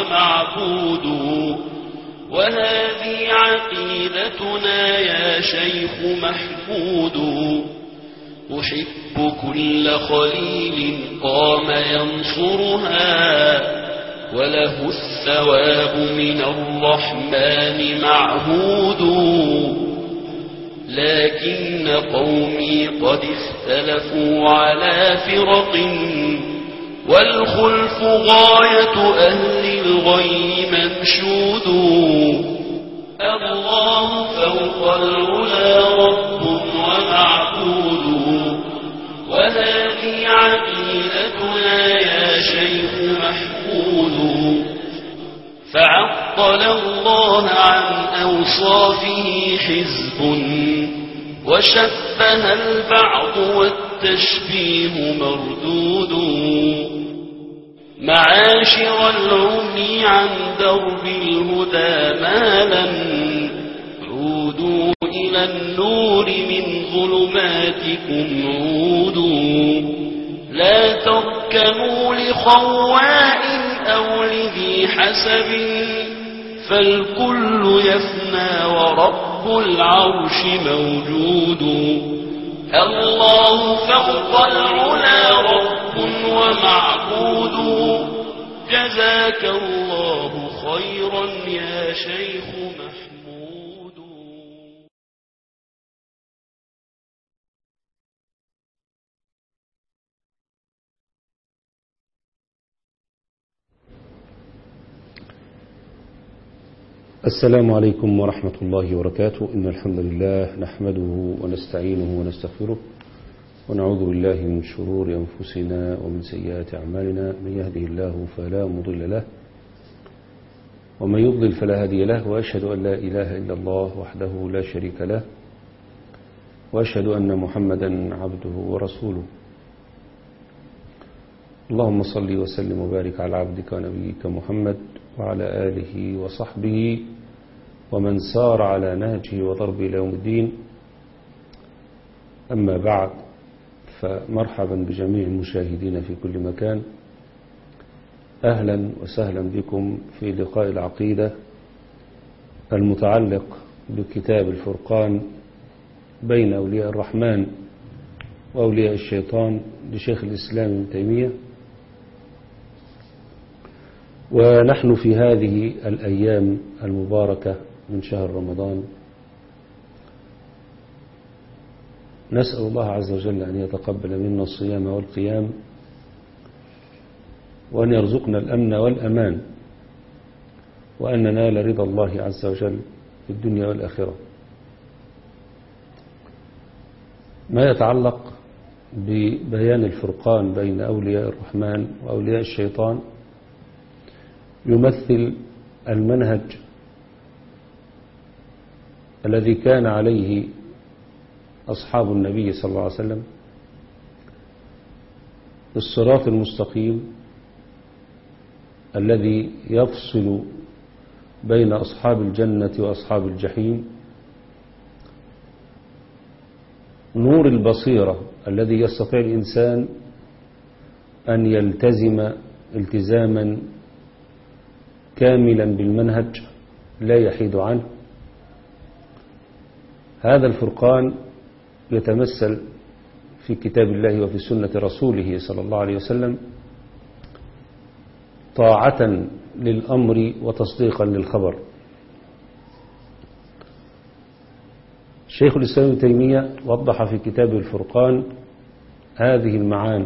ومعبود وهذه عقيدتنا يا شيخ محمود أحب كل خليل قام ينصرها وله الثواب من الرحمن معهود لكن قومي قد اختلفوا على فرق والخلف غاية أهل الغي منشود الله فوق العلا رب ومعبود وهذه عقيدتنا يا شيخ محمود فعطل الله عن أوصافه حزب وشبه البعض والتشبيه مردود معاشر العمي عن درب الهدى مالا عودوا إلى النور من ظلماتكم عودوا لا تركنوا لخواء أو لذي حسب فالكل يفنى ورب العرش موجود الله فوق العلا رب ومعبود جزاك الله خيرا يا شيخ محمود السلام عليكم ورحمة الله وبركاته إن الحمد لله نحمده ونستعينه ونستغفره ونعوذ بالله من شرور أنفسنا ومن سيئات أعمالنا من يهده الله فلا مضل له ومن يضلل فلا هادي له وأشهد أن لا إله إلا الله وحده لا شريك له وأشهد أن محمدا عبده ورسوله اللهم صل وسلم وبارك على عبدك ونبيك محمد وعلى آله وصحبه ومن سار على نهجه وضرب إلى يوم الدين أما بعد فمرحبا بجميع المشاهدين في كل مكان أهلا وسهلا بكم في لقاء العقيدة المتعلق بكتاب الفرقان بين أولياء الرحمن وأولياء الشيطان لشيخ الإسلام ابن تيمية ونحن في هذه الأيام المباركة من شهر رمضان نسأل الله عز وجل أن يتقبل منا الصيام والقيام وأن يرزقنا الأمن والأمان وأن ننال رضا الله عز وجل في الدنيا والآخرة ما يتعلق ببيان الفرقان بين أولياء الرحمن وأولياء الشيطان يمثل المنهج الذي كان عليه أصحاب النبي صلى الله عليه وسلم الصراط المستقيم الذي يفصل بين أصحاب الجنة وأصحاب الجحيم نور البصيرة الذي يستطيع الإنسان أن يلتزم التزاما كاملا بالمنهج لا يحيد عنه هذا الفرقان يتمثل في كتاب الله وفي سنة رسوله صلى الله عليه وسلم طاعة للأمر وتصديقا للخبر شيخ الإسلام ابن تيمية وضح في كتابه الفرقان هذه المعاني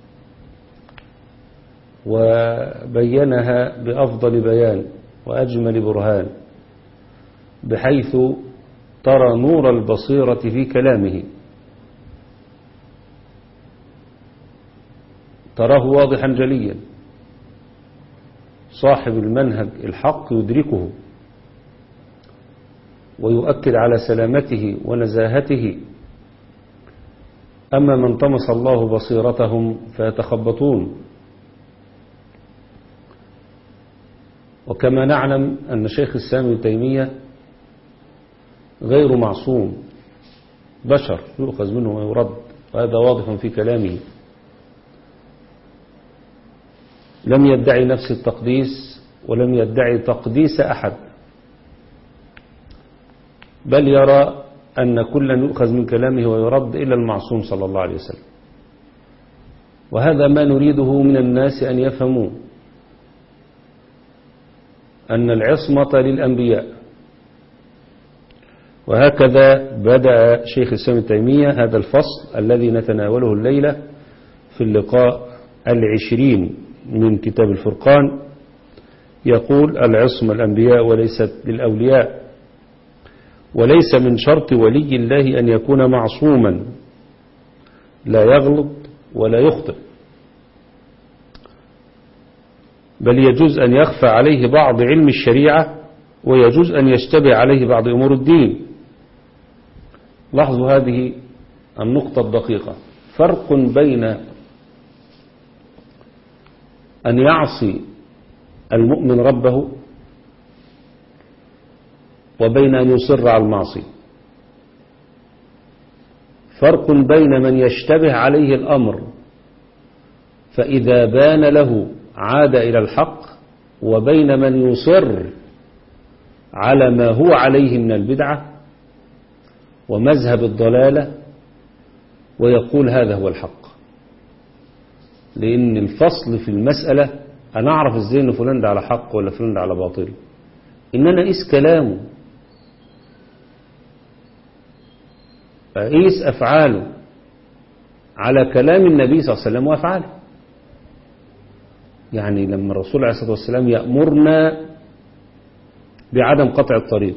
وبينها بأفضل بيان وأجمل برهان بحيث ترى نور البصيرة في كلامه تراه واضحا جليا صاحب المنهج الحق يدركه ويؤكد على سلامته ونزاهته أما من طمس الله بصيرتهم فيتخبطون وكما نعلم أن شيخ السامي ابن تيمية غير معصوم بشر يؤخذ منه ويرد وهذا واضح في كلامه لم يدعي نفس التقديس ولم يدعي تقديس أحد بل يرى أن كلا يؤخذ من كلامه ويرد إلى المعصوم صلى الله عليه وسلم وهذا ما نريده من الناس أن يفهموا أن العصمة للأنبياء وهكذا بدأ شيخ الإسلام التيمية هذا الفصل الذي نتناوله الليلة في اللقاء العشرين من كتاب الفرقان يقول العصمة الأنبياء وليست للأولياء وليس من شرط ولي الله أن يكون معصوما لا يغلط ولا يخطئ بل يجوز أن يخفى عليه بعض علم الشريعة ويجوز أن يشتبه عليه بعض أمور الدين لاحظوا هذه النقطة الدقيقة فرق بين أن يعصي المؤمن ربه وبين أن يصر على المعصية فرق بين من يشتبه عليه الأمر فإذا بان له عاد إلى الحق وبين من يصر على ما هو عليه من البدعة ومذهب الضلالة ويقول هذا هو الحق لأن الفصل في المسألة أنا أعرف إزاي أن فلان ده على حق ولا فلان ده على باطل إن أنا أقيس كلامه أقيس أفعاله على كلام النبي صلى الله عليه وسلم وأفعاله يعني لما الرسول عليه الصلاة والسلام يأمرنا بعدم قطع الطريق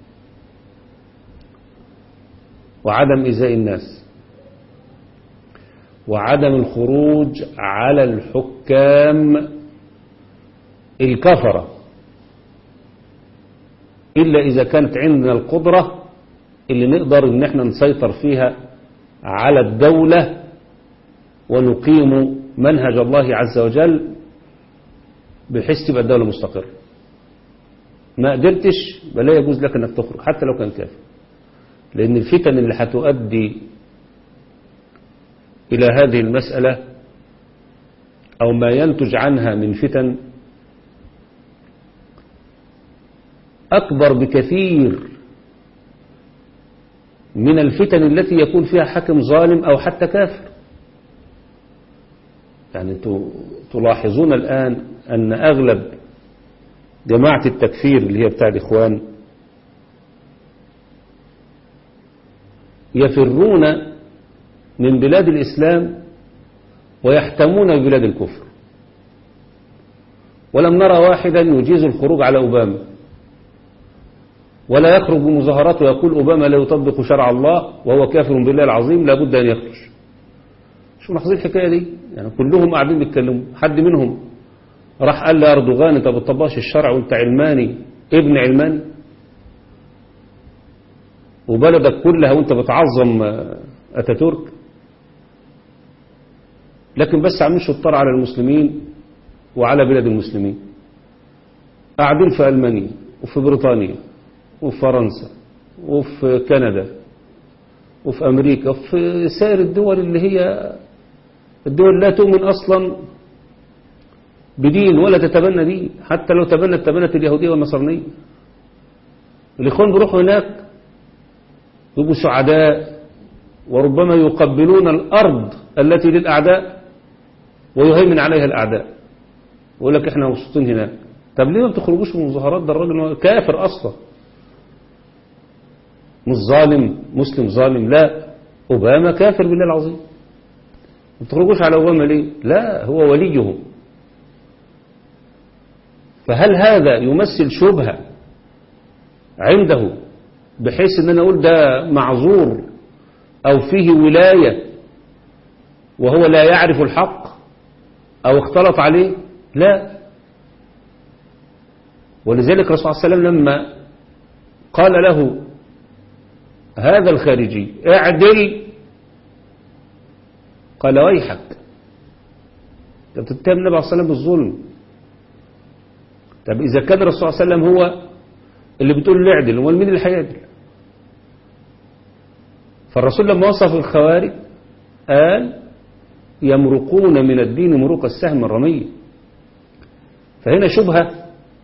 وعدم إزاء الناس وعدم الخروج على الحكام الكفرة إلا إذا كانت عندنا القدرة اللي نقدر إن احنا نسيطر فيها على الدولة ونقيم منهج الله عز وجل بحيث تبقى الدولة مستقرة ما قدرتش بلا يجوز لك انك تخرج حتى لو كان كافر لأن الفتن اللي هتؤدي إلى هذه المسألة أو ما ينتج عنها من فتن أكبر بكثير من الفتن التي يكون فيها حاكم ظالم أو حتى كافر يعني تلاحظون الآن أن أغلب جماعة التكفير اللي هي بتاع الإخوان يفرون من بلاد الإسلام ويحتمون ببلاد الكفر ولم نرى واحدا يجيز الخروج على أوباما ولا يخرج بمظاهرات ويقول أوباما لا يطبق شرع الله وهو كافر بالله العظيم لابد أن يخرج شو ملاحظين الحكاية دي يعني كلهم قاعدين بيتكلموا حد منهم راح قال لأردوغان انت بتطبقش الشرع وانت علماني ابن علماني وبلدك كلها وانت بتعظم أتاتورك لكن بس عاملين شطار على المسلمين وعلى بلاد المسلمين قاعدين في ألمانيا وفي بريطانيا وفي فرنسا وفي كندا وفي أمريكا وفي سائر الدول اللي هي الدول لا تؤمن أصلا بدين ولا تتبنى دين حتى لو تبنت تبنت اليهودية والنصرانية الإخوان بيروحوا هناك يبقوا سعداء وربما يقبلون الأرض التي للأعداء ويهيمن عليها الأعداء ويقول لك احنا مبسوطين هناك طب ليه ما بتخرجوش من المظاهرات ده الراجل كافر أصلا مش ظالم مسلم ظالم لا أوباما كافر بالله العظيم ما بتخرجوش على أوباما ليه لا هو وليهم فهل هذا يمثل شبهة عنده بحيث ان انا اقول ده معذور او فيه ولاية وهو لا يعرف الحق او اختلط عليه لا ولذلك الرسول صلى الله عليه وسلم لما قال له هذا الخارجي اعدل قال ويحك انت بتتهم النبي عليه الصلاه والسلام بالظلم طب اذا كان الرسول صلى الله عليه وسلم هو اللي بتقول له اعدل امال مين اللي هيعدل فالرسول لما وصف الخوارج قال يمرقون من الدين مروق السهم الرمية فهنا شبهة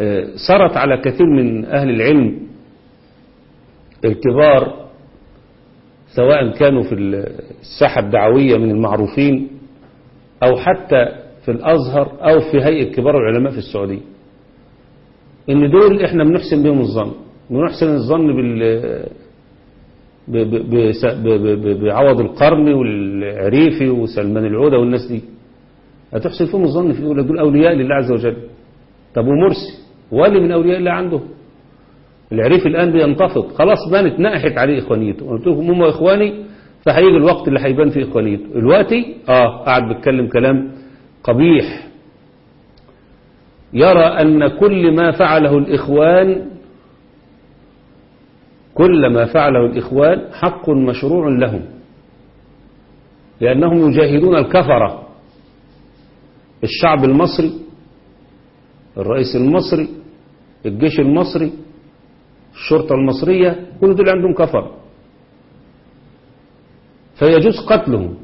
سرت على كثير من أهل العلم الكبار سواء كانوا في الساحة الدعوية من المعروفين أو حتى في الأزهر أو في هيئة كبار العلماء في السعودية إن دول إحنا بنحسن بهم الظن بنحسن الظن بال بعوض القرن والعريفي وسلمان العودة والناس دي هتحسن فيهم الظن في يقول دول أولياء لله عز وجل طب ومرسي ولي من أولياء الله عنده العريف الآن بينتفض خلاص بانت نقحت عليه إخوانيته قلت لكم هم إخواني فهيجي الوقت اللي هيبان فيه إخوانيته دلوقتي آه قاعد بيتكلم كلام قبيح يرى أن كل ما فعله الإخوان كل ما فعله الإخوان حق مشروع لهم لأنهم يجاهدون الكفرة الشعب المصري الرئيس المصري الجيش المصري الشرطة المصرية كل دول عندهم كفر فيجوز قتلهم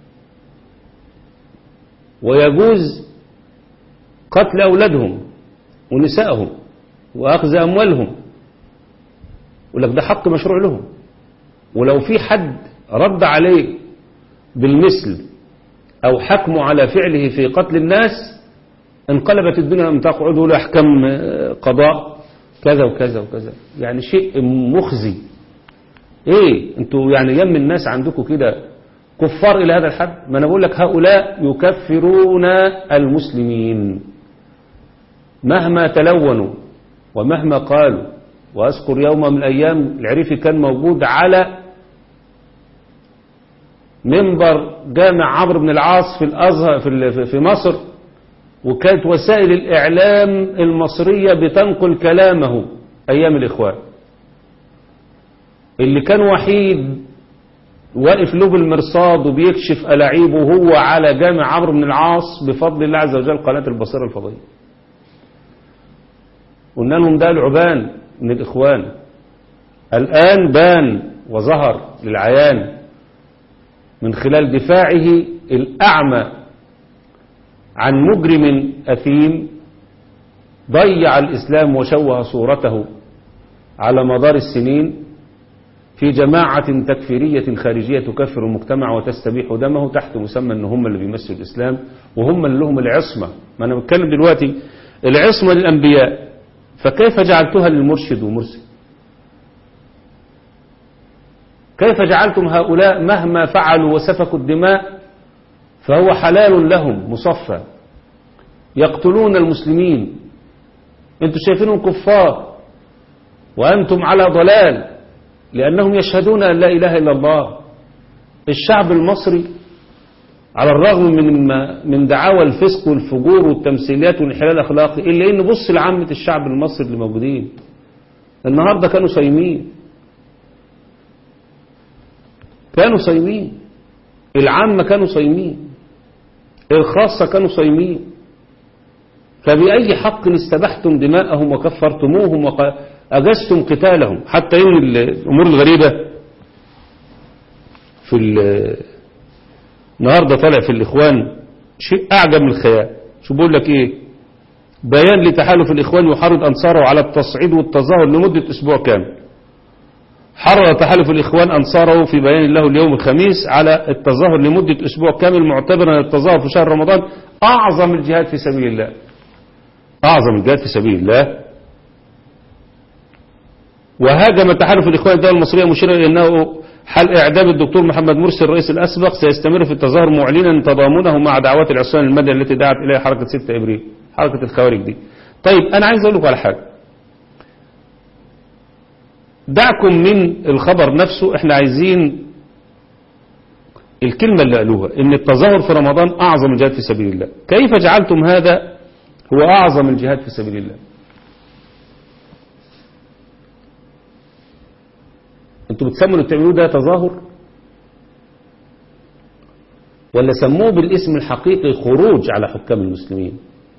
ويجوز قتل أولادهم ونسائهم وأخذ أموالهم ولك ده حق مشروع لهم ولو في حد رد عليه بالمثل أو حكمه على فعله في قتل الناس انقلبت الدنيا لم تقعدوا له أحكام قضاء كذا وكذا وكذا يعني شيء مخزي ايه انتوا يعني يم الناس عندكم كده كفار الى هذا الحد ما انا بقول لك هؤلاء يكفرون المسلمين مهما تلونوا ومهما قالوا واذكر يوم من الايام العريفي كان موجود على منبر جامع عمرو بن العاص في الازهر في في مصر وكانت وسائل الإعلام المصرية بتنقل كلامه أيام الإخوان اللي كان وحيد واقف له بالمرصاد وبيكشف ألاعيبه هو على جامع عمرو بن العاص بفضل الله عز وجل قناة البصيرة الفضائية قلنا لهم ده العبان من الإخوان الآن بان وظهر للعيان من خلال دفاعه الأعمى عن مجرم أثيم ضيع الإسلام وشوه صورته على مدار السنين في جماعة تكفيرية خارجية تكفر المجتمع وتستبيح دمه تحت مسمى ان هم اللي بيمثلوا الإسلام وهم اللي لهم العصمة ما أنا بتكلم دلوقتي العصمة للأنبياء فكيف جعلتها للمرشد ومرسل كيف جعلتم هؤلاء مهما فعلوا وسفكوا الدماء فهو حلال لهم مصفى يقتلون المسلمين انتم شايفينهم كفار وأنتم على ضلال لأنهم يشهدون أن لا إله إلا الله الشعب المصري على الرغم من ما من دعاوى الفسق والفجور والتمثيليات والانحلال الأخلاقي إلا إن بص لعامة الشعب المصري اللي موجودين النهاردة كانوا صايمين كانوا صايمين العامة كانوا صايمين الخاصة كانوا صايمين فبأي حق استبحتم دماءهم وكفرتموهم وأجزتم قتالهم حتى إن الأمور الغريبة في النهاردة طالع في الإخوان شيء أعجب من الخيال شو بقول لك إيه بيان لتحالف الإخوان يحرض أنصاره على التصعيد والتظاهر لمدة أسبوع كامل حرر تحالف الإخوان أنصاره في بيان له اليوم الخميس على التظاهر لمدة أسبوع كامل معتبرا التظاهر في شهر رمضان أعظم الجهاد في سبيل الله أعظم الجهاد في سبيل الله وهاجم تحالف الإخوان الدولة المصرية مشيرا إلى أنه حل إعدام الدكتور محمد مرسي الرئيس الأسبق سيستمر في التظاهر معلنا تضامنه مع دعوات العصيان المدني التي دعت إليها حركة 6 إبريل حركة الخوارج دي طيب أنا عايز أقول لكم على حاجة دعكم من الخبر نفسه احنا عايزين الكلمة اللي قالوها ان التظاهر في رمضان اعظم الجهاد في سبيل الله كيف جعلتم هذا هو اعظم الجهاد في سبيل الله انتوا بتسموا اللي بتعملوه ده تظاهر ولا سموه بالاسم الحقيقي خروج على حكام المسلمين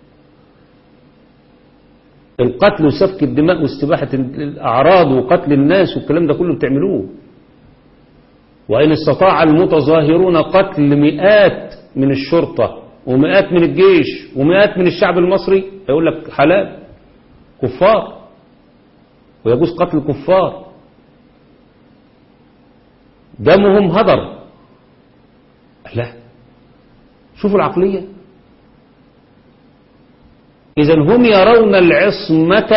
القتل وسفك الدماء واستباحة الأعراض وقتل الناس والكلام ده كله بتعملوه وإن استطاع المتظاهرون قتل مئات من الشرطة ومئات من الجيش ومئات من الشعب المصري يقول لك حلال كفار ويجوز قتل الكفار دمهم هدر لا شوفوا العقلية إذا هم يرون العصمة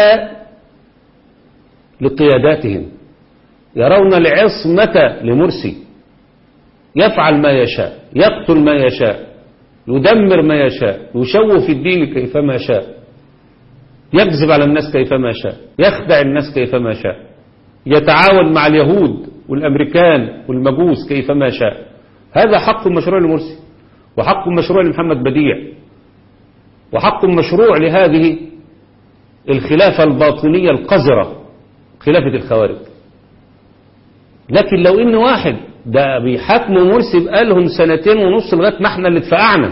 لقياداتهم يرون العصمة لمرسي يفعل ما يشاء يقتل ما يشاء يدمر ما يشاء يشوه في الدين كيفما شاء يكذب على الناس كيفما شاء يخدع الناس كيفما شاء يتعاون مع اليهود والأمريكان والمجوس كيفما شاء هذا حق مشروع لمرسي وحق مشروع لمحمد بديع وحق مشروع لهذه الخلافة الباطنية القذرة خلافة الخوارج لكن لو ان واحد ده بيحاكموا مرسي بقالهم سنتين ونص لغايه ما احنا اللي اتفقعنا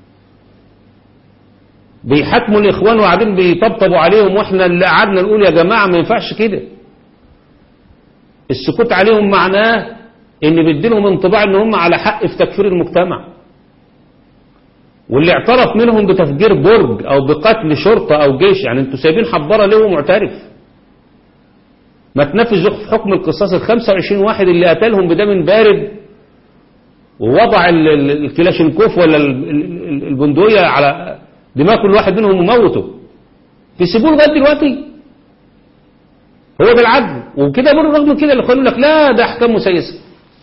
بيحاكموا الاخوان وقاعدين بيطبطبوا عليهم واحنا اللي قعدنا نقول يا جماعه ما ينفعش كده السكوت عليهم معناه ان بيديلهم انطباع ان هم على حق في تكفير المجتمع واللي اعترف منهم بتفجير برج او بقتل شرطه او جيش يعني انتوا سايبين حباره ليه ومعترف ما تنفذوا في حكم القصاص ال 25 واحد اللي قتلهم بدم بارد ووضع ال- ال- الكلاشينكوف ولا ال- ال- البندقية على دماغ كل واحد منهم وموته تسيبوه لغايه دلوقتي هو ده العدل وكده بالرغم من كده الاخوان يقول لك لا ده احكام مسيسه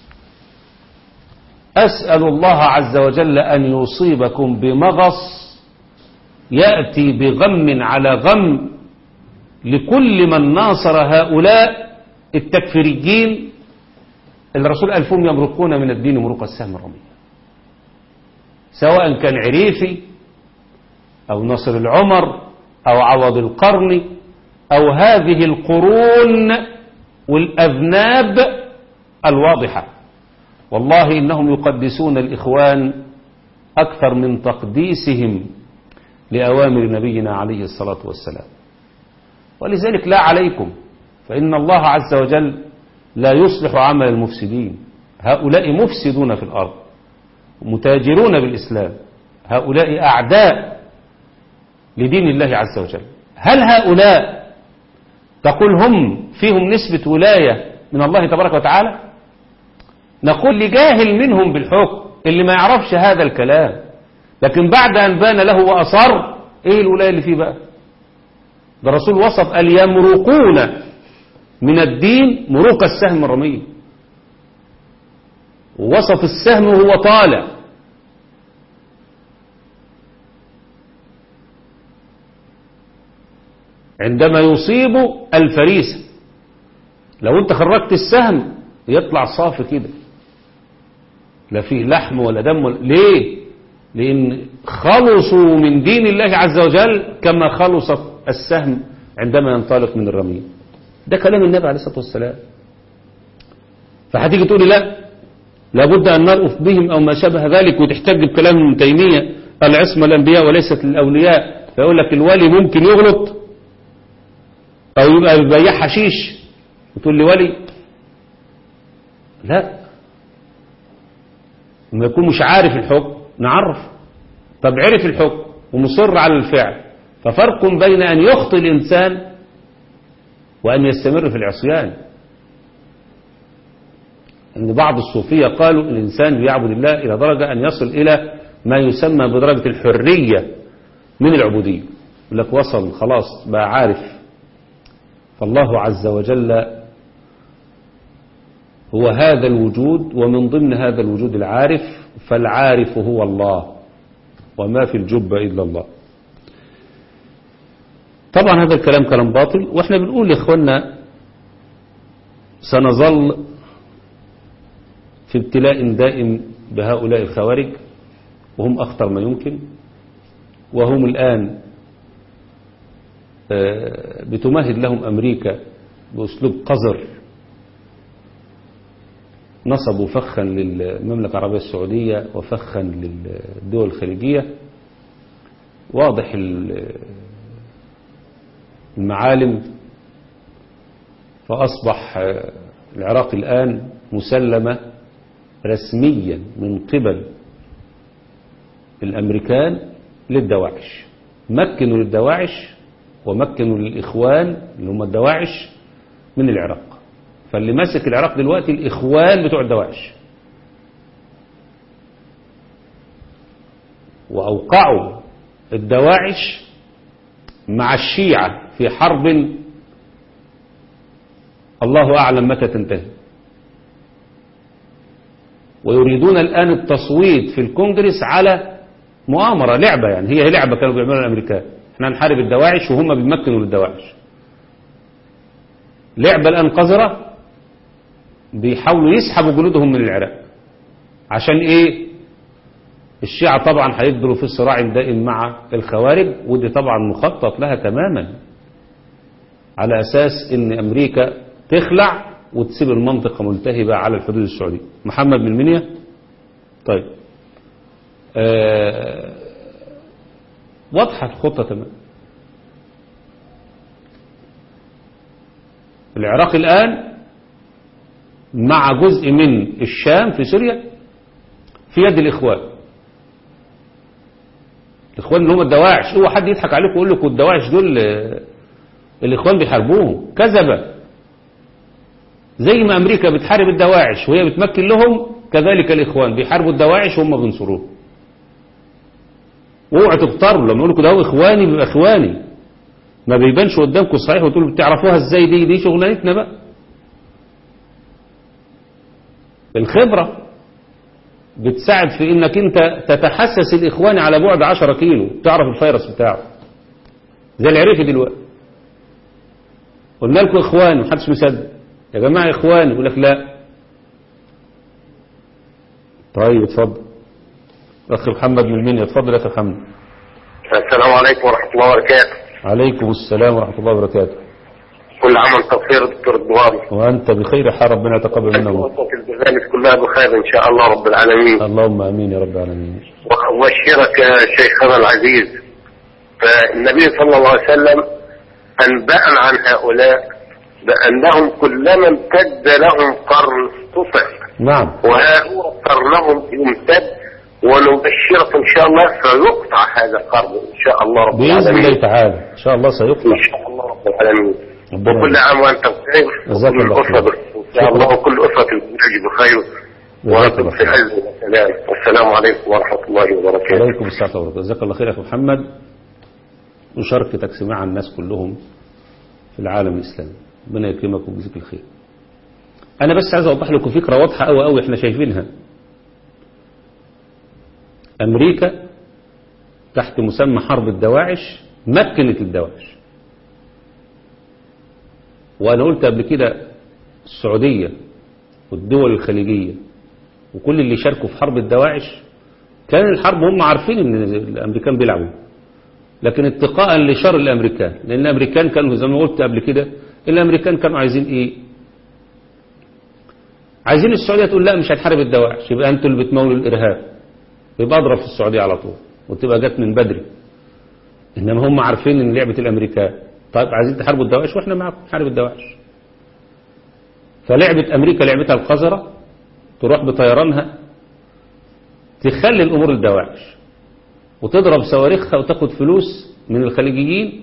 اسال الله عز وجل ان يصيبكم بمغص ياتي بغم على غم لكل من ناصر هؤلاء التكفيريين الرسول قال فيهم يمرقون من الدين مروق السهم الرمية سواء كان عريفي أو نصر العمر أو عوض القرن أو هذه القرون والأذناب الواضحة والله إنهم يقدسون الإخوان أكثر من تقديسهم لأوامر نبينا عليه الصلاة والسلام ولذلك لا عليكم فإن الله عز وجل لا يصلح عمل المفسدين هؤلاء مفسدون في الأرض متاجرون بالإسلام هؤلاء أعداء لدين الله عز وجل هل هؤلاء تقول هم فيهم نسبة ولاية من الله تبارك وتعالى نقول لجاهل منهم بالحكم اللي ما يعرفش هذا الكلام لكن بعد أن بان له وأصر إيه الولاية اللي فيه بقى ده الرسول وصف قال يمرقون من الدين مروق السهم الرمي ووصف السهم وهو طالع عندما يصيب الفريسة لو انت خرجت السهم يطلع صافي كده لا فيه لحم ولا دم ولا ليه لان خلصوا من دين الله عز وجل كما خلصت السهم عندما ينطلق من الرمي ده كلام النبي عليه الصلاة والسلام فهتيجي تقولي لا لابد أن نرأف بهم أو ما شابه ذلك وتحتج بكلام ابن تيمية العصمة الأنبياء وليست للأولياء فيقول لك الولي ممكن يغلط أو يبقى بيبيع حشيش وتقول لي ولي لا لما يكون مش عارف الحكم نعرف طب عرف الحكم ومصر على الفعل ففرق بين أن يخطئ الإنسان وأن يستمر في العصيان أن بعض الصوفية قالوا الإنسان بيعبد الله إلى درجة أن يصل إلى ما يسمى بدرجة الحرية من العبودية يقول لك وصل خلاص بقى عارف فالله عز وجل هو هذا الوجود ومن ضمن هذا الوجود العارف فالعارف هو الله وما في الجبة إلا الله طبعا هذا الكلام كلام باطل واحنا بنقول لاخواننا سنظل في ابتلاء دائم بهؤلاء الخوارج وهم أخطر ما يمكن وهم الآن بتمهد لهم أمريكا بأسلوب قذر نصبوا فخا للمملكة العربية السعودية وفخا للدول الخليجية واضح المعالم فأصبح العراق الآن مسلمة رسميا من قبل الأمريكان للدواعش مكنوا للدواعش ومكنوا الإخوان اللي هم الدواعش من العراق فاللي ماسك العراق دلوقتي الإخوان بتوع الدواعش وأوقعوا الدواعش مع الشيعة في حرب الله أعلم متى تنتهي ويريدون الآن التصويت في الكونجرس على مؤامرة لعبة يعني هي لعبة كانوا بيعملوها الأمريكان احنا هنحارب الدواعش وهم بيمكنوا للدواعش لعبة الآن قذرة بيحاولوا يسحبوا جنودهم من العراق عشان ايه الشيعة طبعا هيفضلوا في الصراع الدائم مع الخوارج ودي طبعا مخطط لها تماما على أساس ان أمريكا تخلع وتسيب المنطقة ملتهبة على الحدود السعودية محمد من منيا طيب آه واضحة الخطة تمام العراق الآن مع جزء من الشام في سوريا في يد الإخوان الإخوان اللي هم الدواعش هو حد يضحك عليكم ويقول لكم الدواعش دول الإخوان بيحاربوهم كذبة زي ما أمريكا بتحارب الدواعش وهي بتمكن لهم كذلك الإخوان بيحاربوا الدواعش وهم بينصروهم اوعوا تغتروا لما يقول لكم ده هو إخواني بيبقى إخواني ما بيبانش قدامكم صحيح وتقولوا بتعرفوها ازاي دي دي شغلانتنا بقى الخبرة بتساعد في انك انت تتحسس الاخوان على بعد 10 كيلو تعرف الفيروس بتاعه زي العريفي دلوقتي قلنا لكم اخوان محدش مصدق يا جماعة اخوان يقول لك لا طيب اتفضل اخي محمد من المنيا اتفضل يا اخي محمد السلام عليكم ورحمة الله وبركاته عليكم السلام ورحمة الله وبركاته كل عام وانت بخير دكتور رضوان وأنت بخير حال ربنا يتقبل منا ومنك وصلت البرنامج كلها بخير ان شاء الله رب العالمين اللهم امين يا رب العالمين وابشرك يا شيخنا العزيز فالنبي صلى الله عليه وسلم انبأنا عن هؤلاء بانهم كلما امتد لهم قرن تصف نعم وها هو قرنهم يمتد ونبشرك ان شاء الله سيقطع هذا القرن ان شاء الله رب بإذن العالمين الله تعالى إن شاء الله سيقطع ان شاء الله رب العالمين ربنا وكل عام وانت بخير جزاك وكل الله الاسره خير. بخير ان شاء الله وكل اسره البرنامج بخير جزاك الله وانتم في خير. عز وسلام والسلام عليكم ورحمه الله وبركاته عليكم السلام ورحمة الله جزاك الله خير يا أخي محمد مشاركتك سماع الناس كلهم في العالم الإسلامي ربنا يكرمك ويجزيك الخير أنا بس عايز أوضح لكم فكرة واضحة أوي أوي إحنا شايفينها أمريكا تحت مسمى حرب الدواعش مكنت الدواعش وأنا قلت قبل كده السعودية والدول الخليجية وكل اللي شاركوا في حرب الدواعش كان الحرب هم عارفين ان الامريكان بيلعبوا لكن اتقاء لشر الامريكان لان الامريكان كانوا زي ما قلت قبل كده الامريكان كانوا عايزين ايه عايزين السعوديه تقول لا مش هنحارب الدواعش يبقى انتوا اللي بتمولوا الارهاب يبقى اضرب في السعوديه على طول وتبقى جت من بدري انما هم عارفين ان لعبه الامريكان طيب عايزين تحاربوا الدواعش واحنا معاكم نحارب الدواعش فلعبه امريكا لعبتها القذره تروح بطيرانها تخلي الأمور الدواعش وتضرب صواريخها وتاخد فلوس من الخليجيين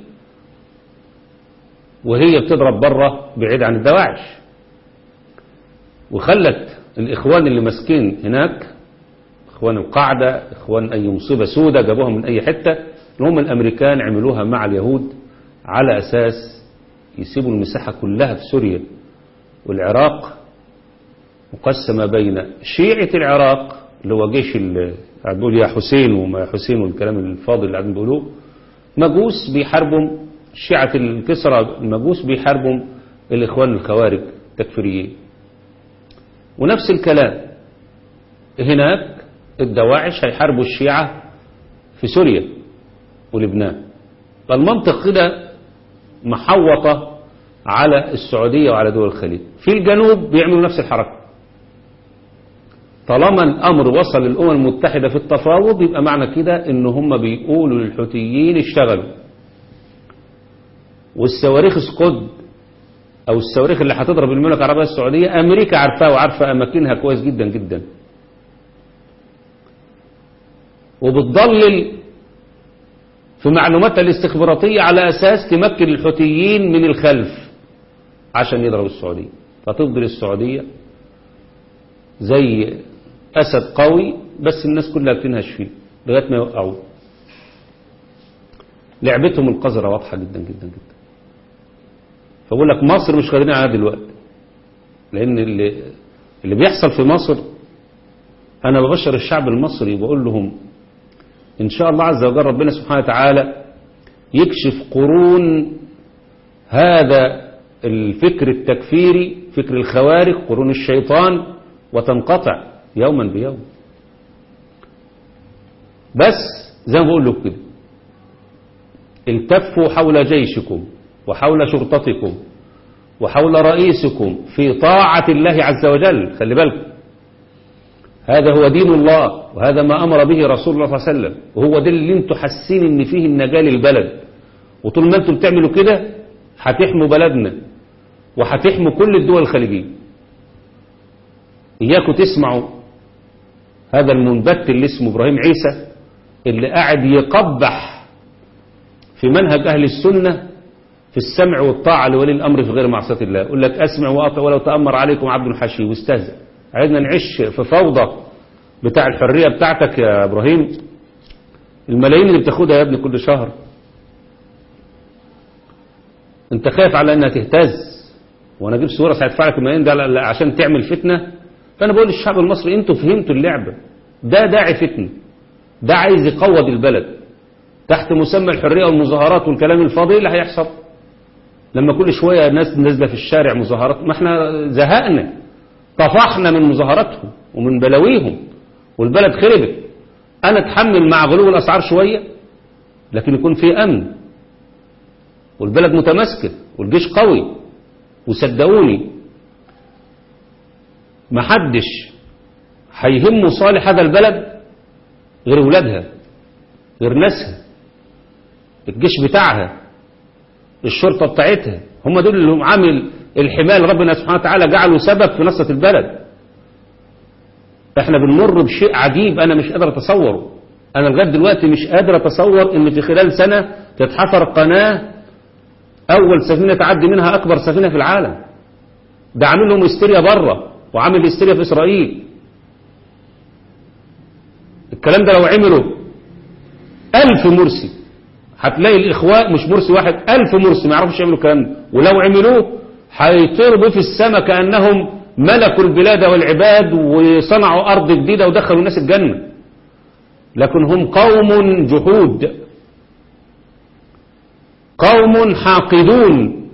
وهي بتضرب بره بعيد عن الدواعش وخلت الإخوان اللي ماسكين هناك إخوان القاعدة إخوان أي مصيبة سودة جابوها من أي حتة اللي هم الأمريكان عملوها مع اليهود على أساس يسيبوا المساحة كلها في سوريا والعراق مقسمة بين شيعة العراق اللي هو جيش اللي قاعد بيقول يا حسين وما يا حسين والكلام الفاضل اللي قاعدين بيقولوه مجوس بيحاربوا شيعة الكسرى المجوس بيحاربوا الإخوان الخوارج التكفيريين ونفس الكلام هناك الدواعش هيحاربوا الشيعة في سوريا ولبنان فالمنطق كده محوطة على السعودية وعلى دول الخليج في الجنوب بيعملوا نفس الحركة طالما الأمر وصل للأمم المتحدة في التفاوض يبقى معنى كده إن هم بيقولوا للحوثيين اشتغلوا والصواريخ سقود أو الصواريخ اللي هتضرب المملكة العربية السعودية أمريكا عارفاها وعارفة أماكنها كويس جدا جدا وبتضلل في معلوماتها الاستخباراتية على أساس تمكن الحوثيين من الخلف عشان يضربوا السعودية فتفضل السعودية زي أسد قوي بس الناس كلها بتنهش فيه لغاية ما يوقعوه لعبتهم القذرة واضحة جدا جدا جدا فبقول لك مصر مش قادرين عليها دلوقتي لأن اللي, اللي بيحصل في مصر أنا ببشر الشعب المصري بقول لهم إن شاء الله عز وجل ربنا سبحانه وتعالى يكشف قرون هذا الفكر التكفيري فكر الخوارج قرون الشيطان وتنقطع يوما بيوم بس زي ما بقول لكم كده التفوا حول جيشكم وحول شرطتكم وحول رئيسكم في طاعة الله عز وجل خلي بالكم هذا هو دين الله وهذا ما أمر به رسول الله صلى الله عليه وسلم وهو ده اللي انتوا حاسين ان فيه النجاة للبلد وطول ما انتوا بتعملوا كده هتحموا بلدنا وهتحموا كل الدول الخليجية إياكم تسمعوا هذا المنبت اللي اسمه إبراهيم عيسى اللي قاعد يقبح في منهج أهل السنة في السمع والطاعة لولي الأمر في غير معصية الله يقول لك أسمع وأطع ولو تأمر عليكم عبد حشي واستهزأ عايزنا نعيش في فوضى بتاع الحرية بتاعتك يا إبراهيم الملايين اللي بتاخدها يا ابني كل شهر انت خايف على انها تهتز وانا اجيب صوره سيدفع لك الملايين ده عشان تعمل فتنه فانا بقول للشعب المصري انتوا فهمتوا اللعبه ده داعي فتنه ده عايز يقوض البلد تحت مسمى الحريه والمظاهرات والكلام الفاضي اللي هيحصل لما كل شويه ناس نازله في الشارع مظاهرات ما احنا زهقنا طفحنا من مظاهراتهم ومن بلاويهم والبلد خربت انا اتحمل مع غلو الاسعار شويه لكن يكون في امن والبلد متماسكه والجيش قوي وصدقوني محدش هيهمه صالح هذا البلد غير ولادها غير ناسها الجيش بتاعها الشرطة بتاعتها هم دول اللي هم عامل الحماية اللي ربنا سبحانه وتعالى جعله سبب في نصرة البلد احنا بنمر بشيء عجيب انا مش قادر اتصوره انا لغايه دلوقتي مش قادر اتصور ان في خلال سنة تتحفر قناة اول سفينة تعدي منها اكبر سفينة في العالم ده عامل لهم هستيريا بره وعامل هستيريا في اسرائيل الكلام ده لو عملوا ألف مرسي هتلاقي الإخوة مش مرسي واحد ألف مرسي ما يعرفوش يعملوا الكلام ده ولو عملوه هيطيروا بيه في السماء كأنهم ملكوا البلاد والعباد وصنعوا أرض جديدة ودخلوا الناس الجنة لكن هم قوم جحود قوم حاقدون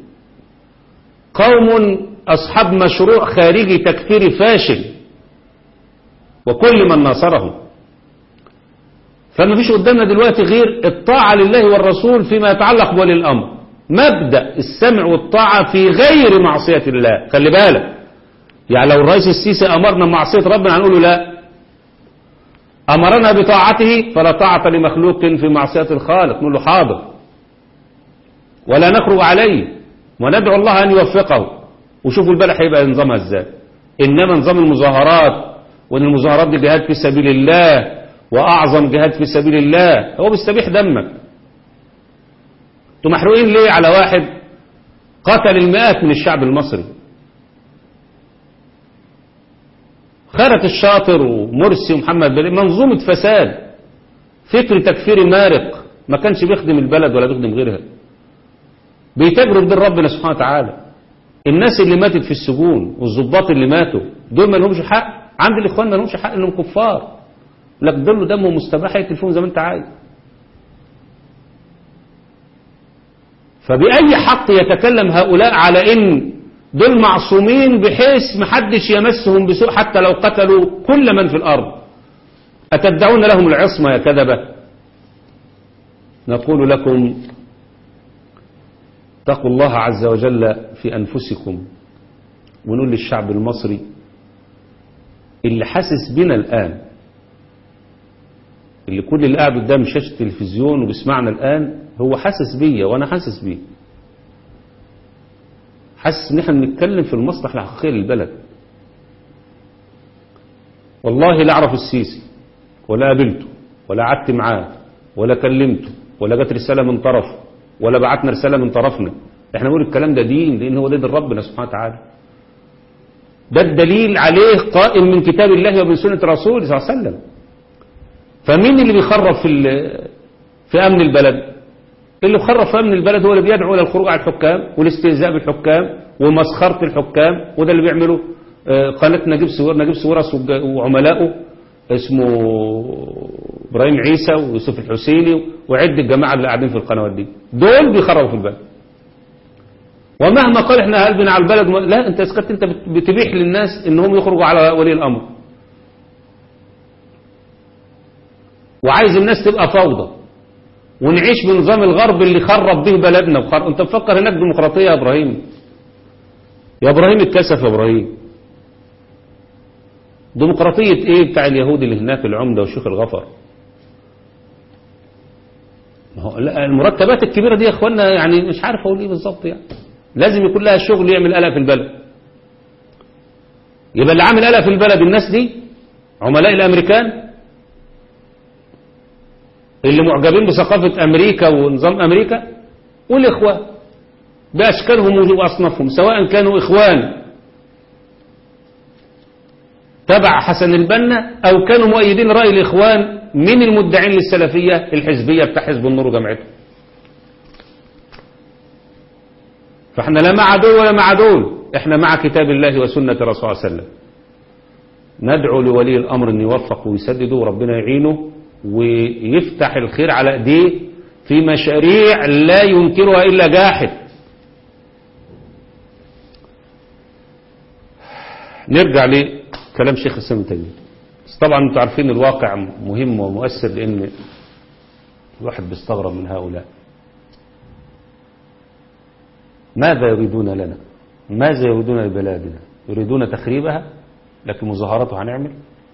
قوم أصحاب مشروع خارجي تكفيري فاشل وكل من ناصرهم فما فيش قدامنا دلوقتي غير الطاعة لله والرسول فيما يتعلق بولي الأمر مبدأ السمع والطاعة في غير معصية الله خلي بالك يعني لو الرئيس السيسي أمرنا بمعصية ربنا هنقول له لا أمرنا بطاعته فلا طاعة لمخلوق في معصية الخالق نقول له حاضر ولا نخرج عليه وندعو الله أن يوفقه وشوفوا البلد هيبقى نظامها ازاي إنما نظام المظاهرات وأن المظاهرات دي جهاد في سبيل الله وأعظم جهاد في سبيل الله هو بيستبيح دمك انتوا محروقين ليه على واحد قتل المئات من الشعب المصري خيرت الشاطر ومرسي ومحمد بن منظومة فساد فكر تكفيري مارق ما كانش بيخدم البلد ولا بيخدم غيرها بيتاجروا بدين ربنا سبحانه وتعالى الناس اللي ماتت في السجون والظباط اللي ماتوا دول ما لهمش حق عند الاخوان ما لهمش حق انهم كفار لك دول دمه مستباح يقتلفون زي ما انت عايز فبأي حق يتكلم هؤلاء على ان دول معصومين بحيث محدش يمسهم بسوء حتى لو قتلوا كل من في الأرض أتدعون لهم العصمة يا كذبة نقول لكم اتقوا الله عز وجل في أنفسكم ونقول للشعب المصري اللي حاسس بنا الآن اللي كل اللي قاعد قدام شاشة التلفزيون وبيسمعنا الآن هو حاسس بيا وأنا حاسس بيه حاسس ان احنا بنتكلم في المصلحة الحقيقية للبلد والله لا اعرف السيسي ولا قابلته ولا قعدت معاه ولا كلمته ولا جت رسالة من طرف ولا بعتنا رسالة من طرفنا احنا نقول الكلام ده دين لان هو دين ربنا سبحانه وتعالى ده الدليل عليه قائم من كتاب الله ومن سنة رسوله صلى الله عليه وسلم فمين اللي بيخرب في ال- في امن البلد اللي بيخرب في امن البلد هو اللي بيدعو الى الخروج على الحكام والاستهزاء بالحكام ومسخره الحكام وده اللي بيعمله آه، قناه نجيب سوير نجيب سويرس وج- وعملائه اسمه ابراهيم عيسى ويوسف الحسيني وعد الجماعه اللي قاعدين في القنوات دي دول بيخربوا في البلد ومهما قال احنا قلبنا على البلد وما- لا انت اسكت انت بت- بتبيح للناس انهم يخرجوا على ولي الامر وعايز الناس تبقى فوضى ونعيش بنظام الغرب اللي خرب به بلدنا وخر... انت مفكر هناك ديمقراطيه يا ابراهيم يا ابراهيم اتكسف يا ابراهيم ديمقراطيه ايه بتاع اليهود اللي هناك العمده والشيخ الغفر ما هو لا، المرتبات الكبيره دي يا اخوانا يعني مش عارف اقول ايه بالظبط يعني لازم يكون لها شغل يعمل قلق في البلد يبقى اللي عامل قلق في البلد الناس دي عملاء الامريكان اللي معجبين بثقافة أمريكا ونظام أمريكا والإخوان بأشكالهم وأصنافهم سواء كانوا إخوان تبع حسن البنا أو كانوا مؤيدين رأي الإخوان من المدعين للسلفية الحزبية بتاع حزب النور وجمعته فاحنا لا مع دول ولا مع دول احنا مع كتاب الله وسنة رسول الله صلى الله عليه وسلم ندعو لولي الأمر أن يوفق ويسدده وربنا يعينه ويفتح الخير على ايديه في مشاريع لا ينكرها إلا جاحد نرجع لكلام شيخ الإسلام ابن تيمية بس طبعا انتم عارفين الواقع مهم ومؤثر لأن الواحد بيستغرب من هؤلاء ماذا يريدون لنا ماذا يريدون لبلادنا يريدون تخريبها لكن مظاهرته هنعمل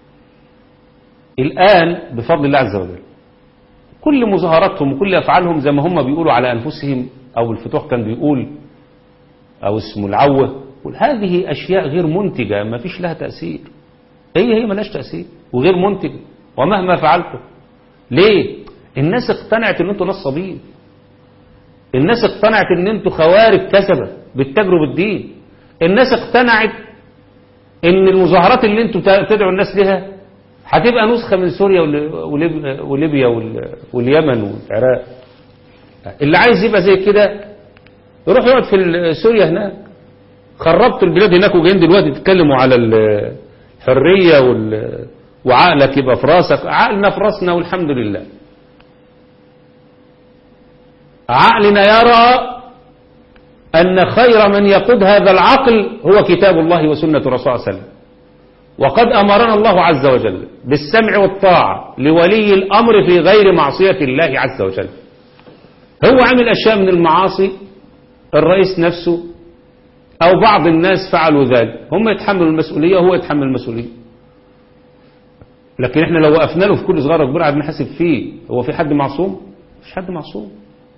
الآن بفضل الله عز وجل كل مظاهراتهم وكل أفعالهم زي ما هم بيقولوا على أنفسهم أو الفتوح كان بيقول أو اسمه العوة يقول هذه أشياء غير منتجة ما فيش لها تأثير هي هي ملاش تأثير وغير منتجة ومهما فعلته ليه الناس اقتنعت ان انتوا نصابين الناس اقتنعت ان انتوا خوارج كسبة بتتاجروا بالدين الناس اقتنعت ان المظاهرات اللي انتوا تدعوا الناس لها هتبقى نسخة من سوريا ول- وليب- وليبيا وال- واليمن والعراق اللي عايز يبقى زي كده يروح يقعد في ال- سوريا هناك خربت البلاد هناك وجايين دلوقتي تتكلموا على الحرية وال... وعقلك يبقى في راسك عقلنا في راسنا والحمد لله عقلنا يرى أن خير من يقود هذا العقل هو كتاب الله وسنة رسول الله صلى الله عليه وسلم وقد أمرنا الله عز وجل بالسمع والطاعة لولي الأمر في غير معصية الله عز وجل هو عمل أشياء من المعاصي الرئيس نفسه أو بعض الناس فعلوا ذلك هم يتحملوا المسؤولية وهو يتحمل المسؤولية لكن احنا لو وقفنا له في كل صغيرة كبيرة قاعد نحاسب فيه هو في حد معصوم مش حد معصوم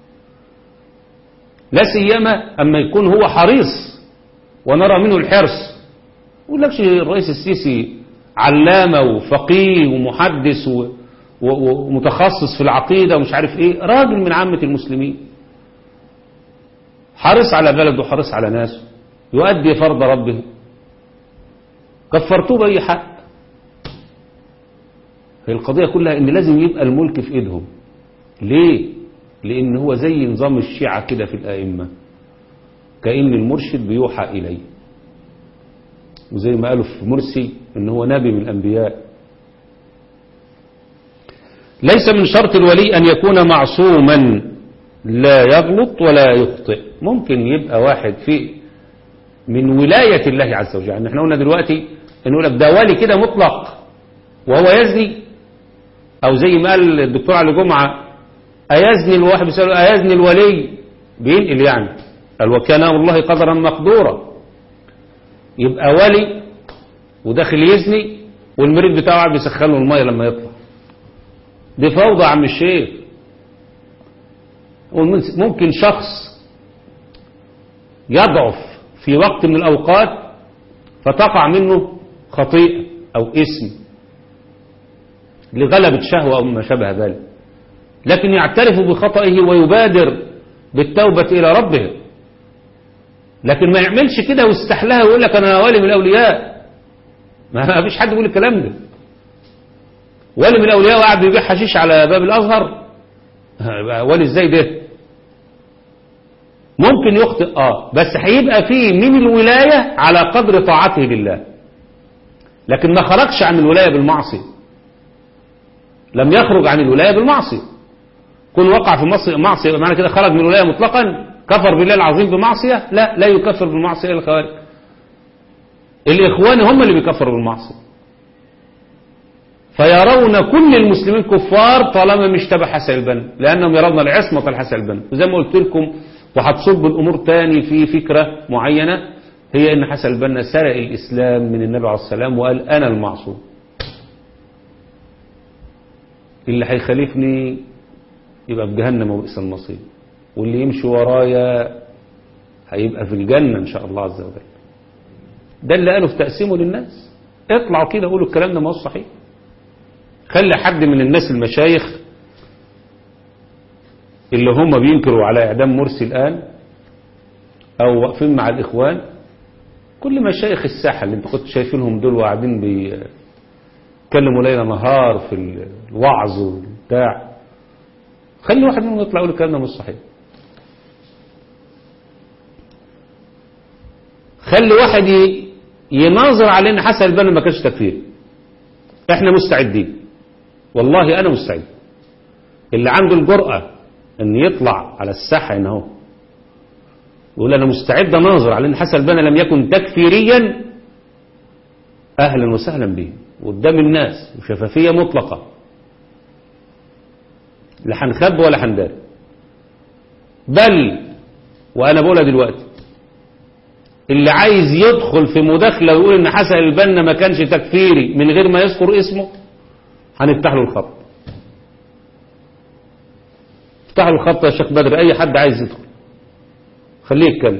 لا سيما أما يكون هو حريص ونرى منه الحرص يقول لكش الرئيس السيسي علامة وفقيه ومحدث و... و... ومتخصص في العقيدة ومش عارف ايه راجل من عامة المسلمين حريص على بلده وحريص على ناسه يؤدي فرض ربه كفرتوه بأي حق هي القضية كلها ان لازم يبقى الملك في ايدهم ليه لان هو زي نظام الشيعة كده في الائمة كأن المرشد بيوحى اليه وزي ما قالوا في مرسي ان هو نبي من الانبياء ليس من شرط الولي ان يكون معصوما لا يغلط ولا يخطئ ممكن يبقى واحد في من ولاية الله عز وجل يعني احنا قلنا دلوقتي نقول لك ده ولي كده مطلق وهو يزني او زي ما قال الدكتور علي جمعة ايزني الواحد بيسأله ايزني الولي بينقل يعني قال وكان امر الله قدرا مقدورا يبقى ولي وداخل يزني والمريض بتاعه قاعد بيسخن له الميه لما يطلع دي فوضى يا عم الشيخ ممكن شخص يضعف في وقت من الأوقات فتقع منه خطيئة أو اسم لغلبة شهوة أو ما شابه ذلك لكن يعترف بخطئه ويبادر بالتوبة إلى ربه لكن ما يعملش كده ويستحلها ويقول لك أنا ولي من الأولياء ما فيش حد يقول الكلام ده ولي من الأولياء وقاعد بيبيع حشيش على باب الأزهر ولي ازاي ده ممكن يخطئ اه بس هيبقى فيه من الولاية على قدر طاعته لله لكن ما خرجش عن الولاية بالمعصية لم يخرج عن الولاية بالمعصية كن وقع في معصية معنى كده خرج من الولاية مطلقا كفر بالله العظيم بمعصية لا لا يكفر بالمعصية إلا الخوارج الإخوان هم اللي بيكفروا بالمعصية فيرون كل المسلمين كفار طالما مش تبع حسن البنا لأنهم يرون العصمة الحسن البنا وزي ما قلت لكم وهتصب الأمور تاني في فكرة معينة هي ان حسن البنا سرق الإسلام من النبي عليه السلام وقال أنا المعصوم اللي هيخالفني يبقى في جهنم وبئس المصير واللي يمشي ورايا هيبقى في الجنة إن شاء الله عز وجل ده اللي قاله في تقسيمه للناس اطلعوا كده قولوا الكلام ده ما هو صحيح خلي حد من الناس المشايخ اللي هم بينكروا على إعدام مرسي الآن أو واقفين مع الإخوان كل مشايخ الساحة اللي انت كنت شايفينهم دول وقاعدين بيتكلموا ليلة نهار في الوعظ والبتاع خلي واحد منهم يطلع يقول الكلام ده مش صحيح خلي واحد يناظر على ان حسن البنا ما كانش تكفير احنا مستعدين والله انا مستعد اللي عنده الجرأة ان يطلع على الساحة هنا اهو يقول انا مستعد اناظر على ان حسن البنا لم يكن تكفيريا اهلا وسهلا به قدام الناس وشفافية مطلقة لا هنخب ولا هنداري بل وانا بقولها دلوقتي اللي عايز يدخل في مداخله ويقول ان حسن البنا ما كانش تكفيري من غير ما يذكر اسمه هنفتح له الخط افتح له الخط يا شيخ بدر اي حد عايز يدخل خليه يتكلم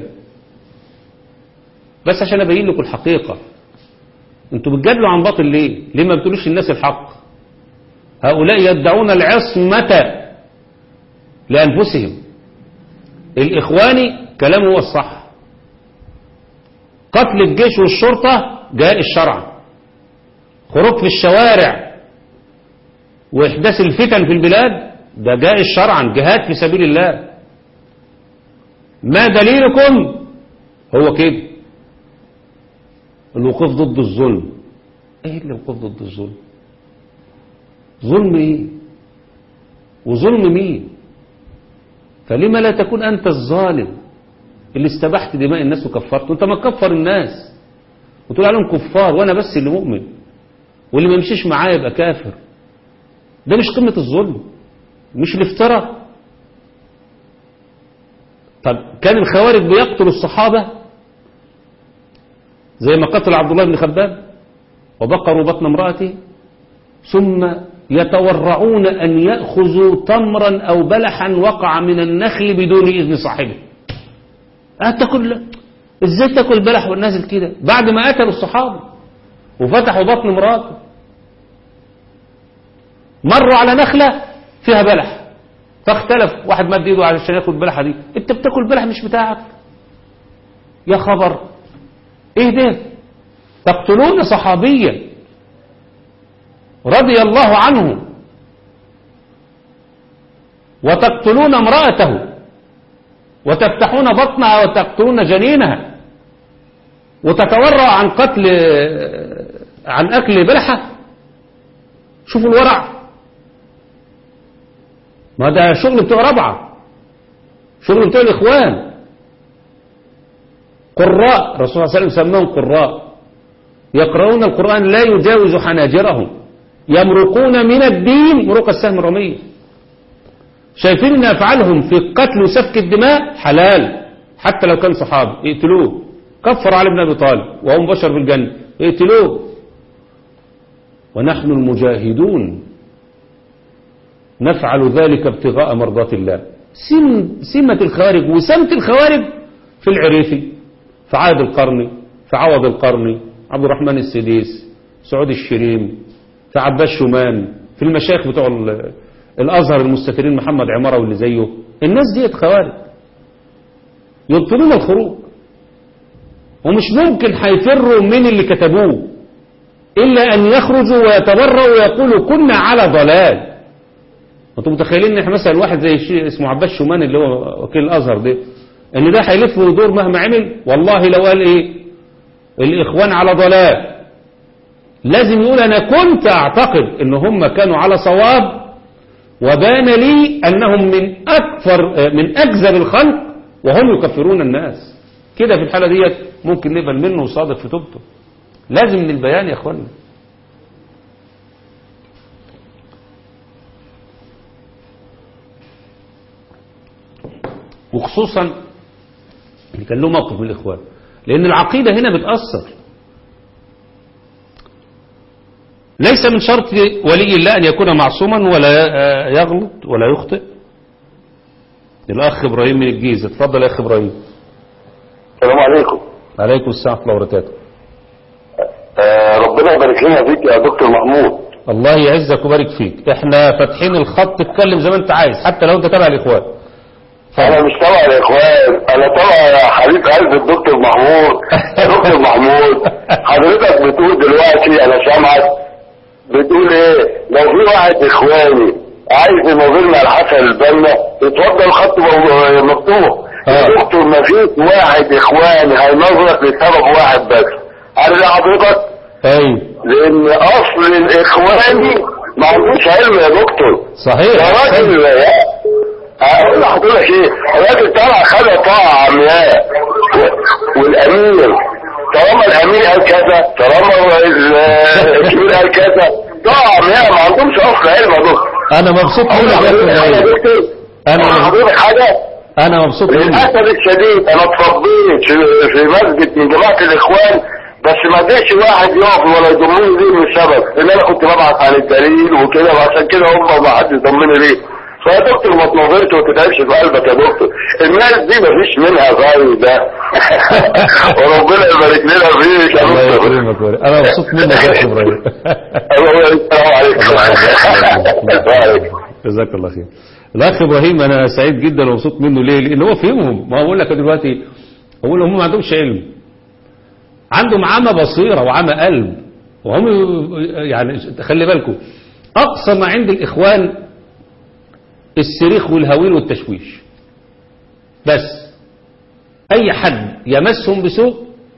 بس عشان ابين لكم الحقيقه انتوا بتجادلوا عن باطل ليه ليه ما بتقولوش الناس الحق هؤلاء يدعون العصمه لانفسهم الاخواني كلامه هو الصح قتل الجيش والشرطة جائز شرعا خروج في الشوارع وإحداث الفتن في البلاد ده جائز شرعا جهاد في سبيل الله ما دليلكم هو كده الوقوف ضد الظلم ايه اللي الوقوف ضد الظلم ظلم ايه وظلم مين فلما لا تكون انت الظالم اللي استبحت دماء الناس وكفرت وانت ما تكفر الناس وتقول عليهم كفار وانا بس اللي مؤمن واللي ما يمشيش معايا يبقى كافر ده مش قمة الظلم مش الافتراء طب كان الخوارج بيقتلوا الصحابة زي ما قتل عبد الله بن خباب وبقروا بطن امرأته ثم يتورعون أن يأخذوا تمرا أو بلحا وقع من النخل بدون إذن صاحبه هتاكل ازاي تاكل بلح والنازل كده بعد ما قتلوا الصحابه وفتحوا بطن مراته مروا على نخله فيها بلح فاختلف واحد مد ايده علشان ياكل البلحه دي انت بتاكل بلح مش بتاعك يا خبر ايه ده تقتلون صحابيا رضي الله عنه وتقتلون امرأته وتفتحون بطنها وتقتلون جنينها وتتورع عن قتل عن أكل بلحة شوفوا الورع ما ده شغل بتوع ربعة شغل بتوع الإخوان قراء الرسول صلى الله عليه وسلم سماهم قراء يقرؤون القرآن لا يجاوز حناجرهم يمرقون من الدين مروق السهم الرمية شايفين ان افعالهم في قتل وسفك الدماء حلال حتى لو كان صحابي يقتلوه كفر علي بن ابي طالب وهم بشر في الجنه يقتلوه ونحن المجاهدون نفعل ذلك ابتغاء مرضات الله سم سمة الخوارج وسمة الخوارج في العريفي في عاد القرني في عوض القرني عبد الرحمن السديس سعود الشريم في عباس شومان في المشايخ بتوع الازهر المستثمرين محمد عماره واللي زيه الناس ديت خوارج يبطلون الخروج ومش ممكن هيفروا من اللي كتبوه إلا أن يخرجوا ويتبرأوا ويقولوا كنا على ضلال انتم متخيلين ان احنا مثلا واحد زي الشيء اسمه عباس شومان اللي هو وكيل الازهر ده ان ده هيلف ويدور مهما عمل والله لو قال ايه الاخوان على ضلال لازم يقول انا كنت اعتقد ان هم كانوا على صواب وبان لي انهم من اكثر من اكذب الخلق وهم يكفرون الناس كده في الحاله ديت ممكن نقبل منه وصادق في توبته لازم من البيان يا اخوانا وخصوصا اللي كان له موقف من الاخوان لان العقيده هنا بتاثر ليس من شرط ولي الله ان يكون معصوما ولا يغلط ولا يخطئ الاخ ابراهيم من الجيزه اتفضل يا اخ ابراهيم السلام عليكم عليكم السلام ورحمه الله وبركاته آه ربنا يبارك لنا فيك يا دكتور محمود الله يعزك ويبارك فيك احنا فاتحين الخط تتكلم زي ما انت عايز حتى لو انت تابع الاخوان انا مش تبع يا اخوان انا تبع يا حبيب قلب الدكتور محمود دكتور محمود حضرتك بتقول دلوقتي انا سامعك بتقول ايه لو في واحد اخواني عايز ينظر مع الحسن البنا يتفضل خط مفتوح آه. يا دكتور ما فيش واحد اخواني هينظرك لسبب واحد بس عارف يا حضرتك ايوه لان اصل الاخواني ما عندوش علم يا دكتور صحيح يا راجل يا- هقول لحضرتك ايه الراجل طلع خد طاعة عمياء و- والامير طالما الامير قال كذا طالما ال- الكبير قال كذا طاعة عمياء ما عندهمش اصل علم يا دكتور انا مبسوط أقول منك يا لحضرتك اخ حاجة يا ابراهيم دكتور أنا- أقول لحضرتك حاجة انا مبسوط منك للاسف الشديد انا اتربيت في- في مسجد من جماعه الاخوان بس ما جاش واحد يقف ولا يضمني ليه من السبب ان انا كنت ببعت عن الدليل وكده وعشان كده هم ما حد يضمني ليه فيا دكتور ما تنظرش وما تتعبش في قلبك يا دكتور الناس دي ما فيش منها فايده وربنا يبارك لنا فيك يا الله دكتور يكرمك ويبارك. انا مبسوط منك يا اخ ابراهيم الله يبارك السلام عليكم عليكم جزاك الله خير الاخ ابراهيم انا سعيد جدا ومبسوط منه ليه لان هو فيهم ما بقول لك دلوقتي اقول هم ما عندهمش علم عندهم عمى بصيره وعمى قلب وهم يعني خلي بالكم اقصى ما عند الاخوان الصريخ والهويل والتشويش بس اي حد يمسهم بسوء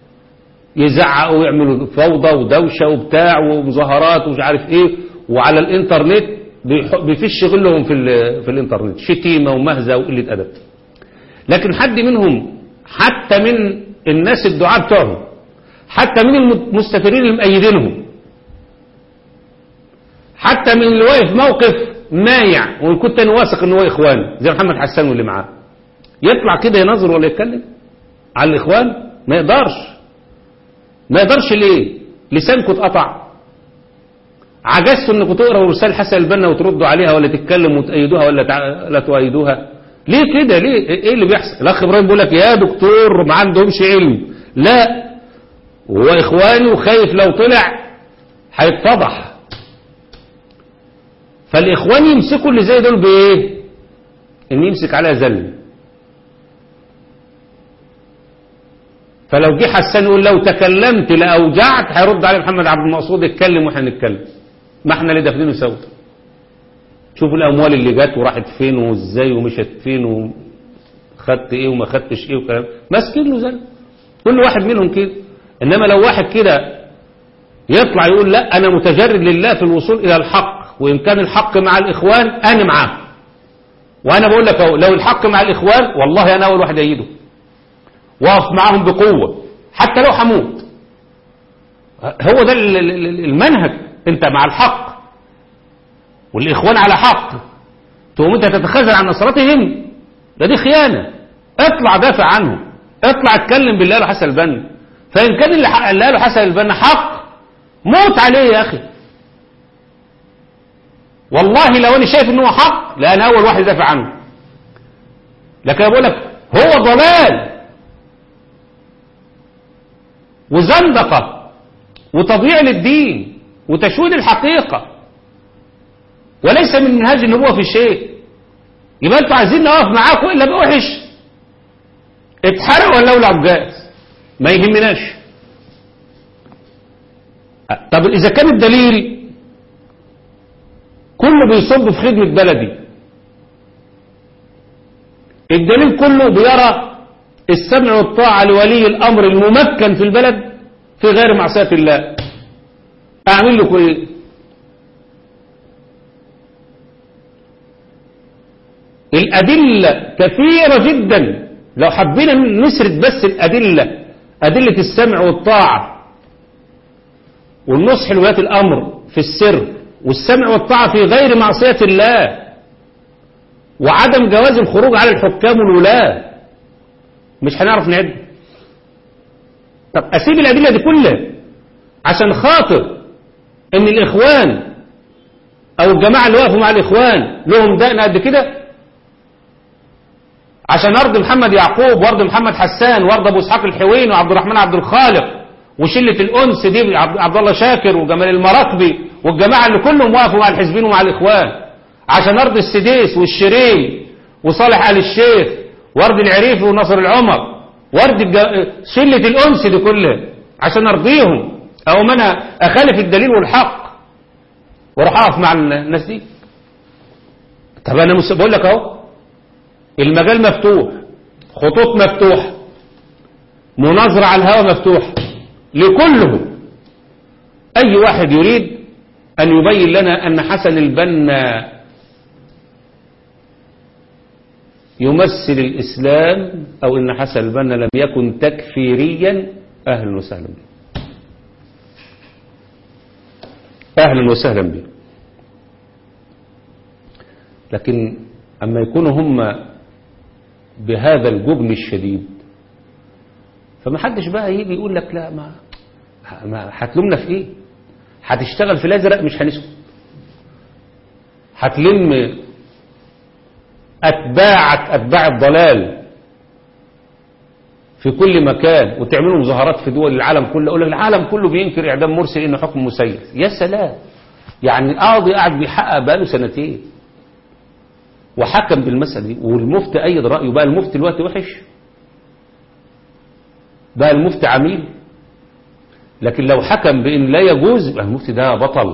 يزعقوا ويعملوا فوضى ودوشه وبتاع ومظاهرات ومش عارف ايه وعلى الانترنت بيح- بيفش غلهم في ال- في الانترنت شتيمه ومهزه وقله ادب لكن حد منهم حتى من الناس الدعاء بتوعهم حتى من المستثمرين اللي مأيدينهم حتى من اللي واقف موقف مايع وان كنت انا واثق ان هو اخوان زي محمد حسان واللي معاه يطلع كده ينظر ولا يتكلم على الاخوان ما يقدرش ما يقدرش ليه لسانكم اتقطع عجزتوا انكم تقروا رسالة حسن البنا وتردوا عليها ولا تتكلموا وتأيدوها ولا تع... لا تؤيدوها ليه كده ليه ايه اللي بيحصل الاخ ابراهيم بيقول لك يا دكتور ما عندهمش علم لا هو اخواني وخايف لو طلع هيتفضح فالاخوان يمسكوا اللي زي دول بايه ان يمسك عليها زل فلو جه حسان يقول لو تكلمت لاوجعت هيرد عليه محمد عبد المقصود اتكلم واحنا نتكلم ما احنا اللي دافنينه سوا شوفوا الاموال اللي جت وراحت فين وازاي ومشت فين وخدت ايه وما خدتش ايه وكلام ماسكين له زل كل واحد منهم كده انما لو واحد كده يطلع يقول لا انا متجرد لله في الوصول الى الحق وان كان الحق مع الاخوان انا معاه وانا بقول لك اهو لو الحق مع الاخوان والله انا اول واحد ايده واقف معاهم بقوه حتى لو هموت هو ده ال- ال- ال- المنهج انت مع الحق والاخوان على حق تقوم انت تتخاذل عن نصرتهم ده دي خيانه اطلع دافع عنهم اطلع اتكلم بالله له حسن البنا فان كان اللي حق- اللي قاله حسن البنا حق موت عليه يا اخي والله لو انا شايف ان هو حق لا انا اول واحد دافع عنه لكن أنا بقول لك هو ضلال وزندقه وتضييع للدين وتشويه الحقيقه وليس من منهاج النبوة في شيء يبقى انتوا عايزين نقف معاكم الا بوحش اتحرق ولا ولع بجاز ما يهمناش طب اذا كان الدليل كله بيصب في خدمة بلدي الدليل كله بيرى السمع والطاعة لولي الأمر الممكن في البلد في غير معصية الله أعمل لكم إيه الأدلة كثيرة جدا لو حبينا نسرد بس الأدلة أدلة السمع والطاعة والنصح لولاة الأمر في السر والسمع والطاعة في غير معصية الله وعدم جواز الخروج على الحكام والولاة مش هنعرف نعد طب أسيب الأدلة دي كلها عشان خاطر إن الإخوان أو الجماعة اللي وقفوا مع الإخوان لهم دقن قد كده عشان أرض محمد يعقوب وأرض محمد حسان وأرض أبو إسحاق الحوين وعبد الرحمن عبد الخالق وشلة الأنس دي عبد الله شاكر وجمال المراكبي والجماعة اللي كلهم وقفوا مع الحزبين ومع الإخوان عشان أرض السديس والشريم وصالح آل الشيخ وأرض العريفي ونصر العمر وأرض الج... شلة الأنس دي كلها عشان أرضيهم أو من أخالف الدليل والحق وأروح أقف مع الناس دي طب أنا مش بقول لك أهو المجال مفتوح خطوط مفتوحة مناظرة على الهواء مفتوحة لكله أي واحد يريد أن يبين لنا أن حسن البنا يمثل الإسلام أو أن حسن البنا لم يكن تكفيريا أهلا وسهلا به أهلا وسهلا به لكن أما يكونوا هم بهذا الجبن الشديد فما حدش بقى يجي يقول لك لا ما ما هتلومنا في ايه هتشتغل في الازرق مش هنسكت هتلم اتباعك اتباع الضلال في كل مكان وتعملوا مظاهرات في دول العالم كله يقول لك العالم كله بينكر اعدام مرسي انه حكم مسير يا سلام يعني قاضي قاعد بيحقق بقاله سنتين وحكم بالمسألة دي والمفتي أيد رأيه بقى المفتي الوقت وحش بقى المفتي عميل لكن لو حكم بأن لا يجوز يبقى المفتي ده بطل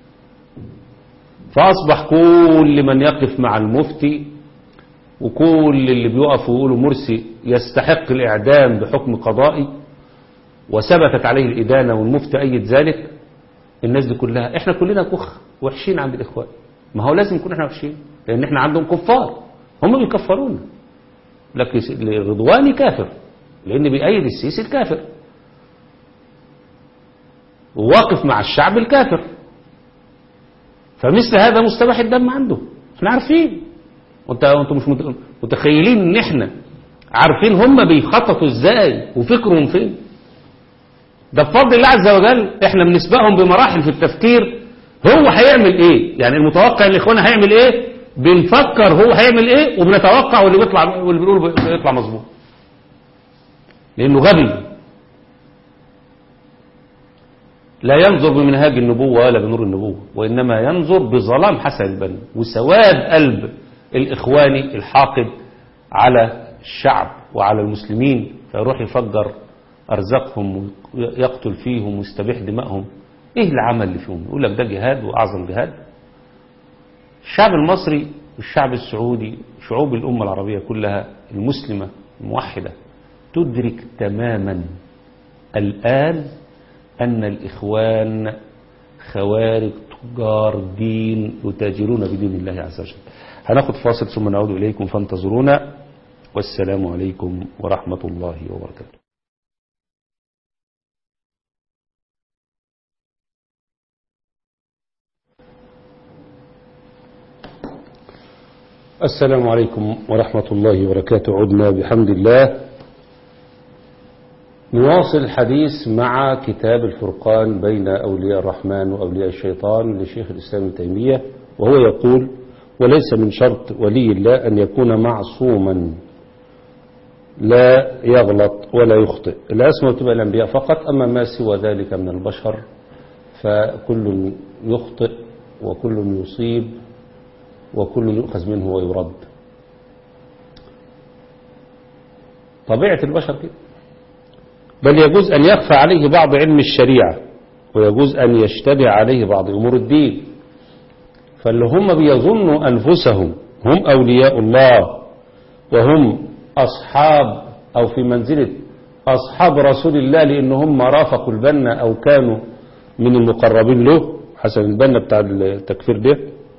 فأصبح كل من يقف مع المفتي وكل اللي بيقفوا ويقولوا مرسي يستحق الإعدام بحكم قضائي وثبتت عليه الإدانة والمفتي أيد ذلك الناس دي كلها احنا كلنا كخ وحشين عند الإخوان ما هو لازم نكون احنا وحشين لأن احنا عندهم كفار هم بيكفرونا لكن الرضواني كافر لأن بيأيد السيسي الكافر وواقف مع الشعب الكافر فمثل هذا مستباح الدم عنده احنا عارفين وانت انتم مش متخيلين ان احنا عارفين هم بيخططوا ازاي وفكرهم فين ده بفضل الله عز وجل احنا بنسبقهم بمراحل في التفكير هو هيعمل ايه يعني المتوقع ان اخوانا هيعمل ايه بنفكر هو هيعمل ايه وبنتوقع واللي بيطلع واللي بنقوله بيطلع مظبوط لانه غبي لا ينظر بمنهاج النبوة ولا بنور النبوة وإنما ينظر بظلام حسن البنا وسواد قلب الإخواني الحاقد على الشعب وعلى المسلمين فيروح يفجر أرزاقهم ويقتل فيهم ويستبيح دمائهم إيه العمل اللي فيهم يقول لك ده جهاد وأعظم جهاد الشعب المصري والشعب السعودي شعوب الأمة العربية كلها المسلمة الموحدة تدرك تماما الآن أن الإخوان خوارج تجار دين يتاجرون بدين الله عز وجل هناخد فاصل ثم نعود إليكم فانتظرونا والسلام عليكم ورحمة الله وبركاته السلام عليكم ورحمة الله وبركاته عدنا بحمد الله نواصل الحديث مع كتاب الفرقان بين أولياء الرحمن وأولياء الشيطان لشيخ الإسلام ابن تيمية وهو يقول وليس من شرط ولي الله أن يكون معصوما لا يغلط ولا يخطئ الأسماء تبقى الأنبياء فقط أما ما سوى ذلك من البشر فكل يخطئ وكل يصيب وكل يؤخذ منه ويرد طبيعة البشر كده بل يجوز أن يخفى عليه بعض علم الشريعة ويجوز أن يشتبه عليه بعض أمور الدين فاللي هم بيظنوا أنفسهم هم أولياء الله وهم أصحاب أو في منزلة أصحاب رسول الله لأن هم رافقوا البنا أو كانوا من المقربين له حسن البنا بتاع التكفير ده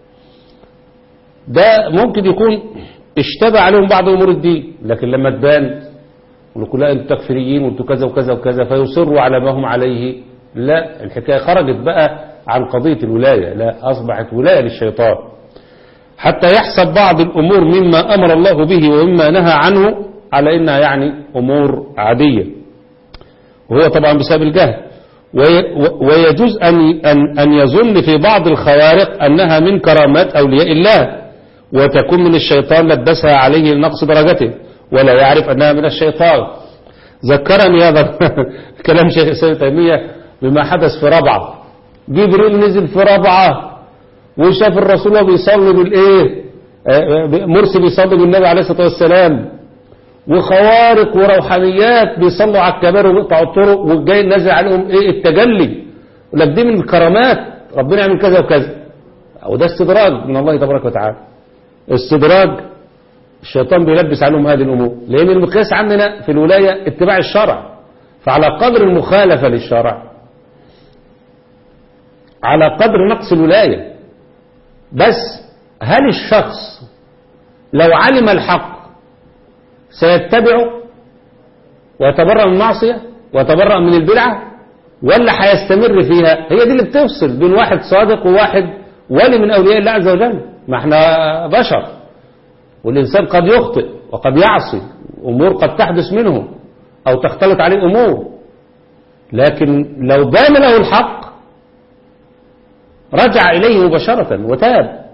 ده ممكن يكون اشتبه عليهم بعض أمور الدين لكن لما تبان ونقول لا انتوا تكفيريين وانتوا كذا وكذا وكذا فيصروا على ما هم عليه لا الحكاية خرجت بقى عن قضية الولاية لا أصبحت ولاية للشيطان حتى يحسب بعض الأمور مما أمر الله به ومما نهى عنه على إنها يعني أمور عادية وهو طبعا بسبب الجهل ويجوز أن, أن, أن يظن في بعض الخوارق أنها من كرامات أولياء الله وتكون من الشيطان لبسها عليه لنقص درجته ولا يعرف أنها من الشيطان ذكرني هذا كلام شيخ الإسلام تيمية بما حدث في ربعة جبريل نزل في ربعة وشاف الرسول وهو بيصلي بالايه مرسي بيصلي بالنبي عليه الصلاة والسلام وخوارق وروحانيات بيصلوا على الكبار وبيقطعوا الطرق والجاي نازل عليهم ايه التجلي لك دي من الكرامات ربنا يعمل كذا وكذا وده استدراج من الله تبارك وتعالى استدراج الشيطان بيلبس عليهم هذه الامور لان المقياس عندنا في الولايه اتباع الشرع فعلى قدر المخالفه للشرع على قدر نقص الولايه بس هل الشخص لو علم الحق سيتبعه ويتبرأ من المعصية ويتبرأ من البدعة ولا هيستمر فيها هي دي اللي بتفصل بين واحد صادق وواحد ولي من أولياء الله عز وجل ما احنا بشر والإنسان قد يخطئ وقد يعصي أمور قد تحدث منه أو تختلط عليه أمور لكن لو بان له الحق رجع إليه مباشرة وتاب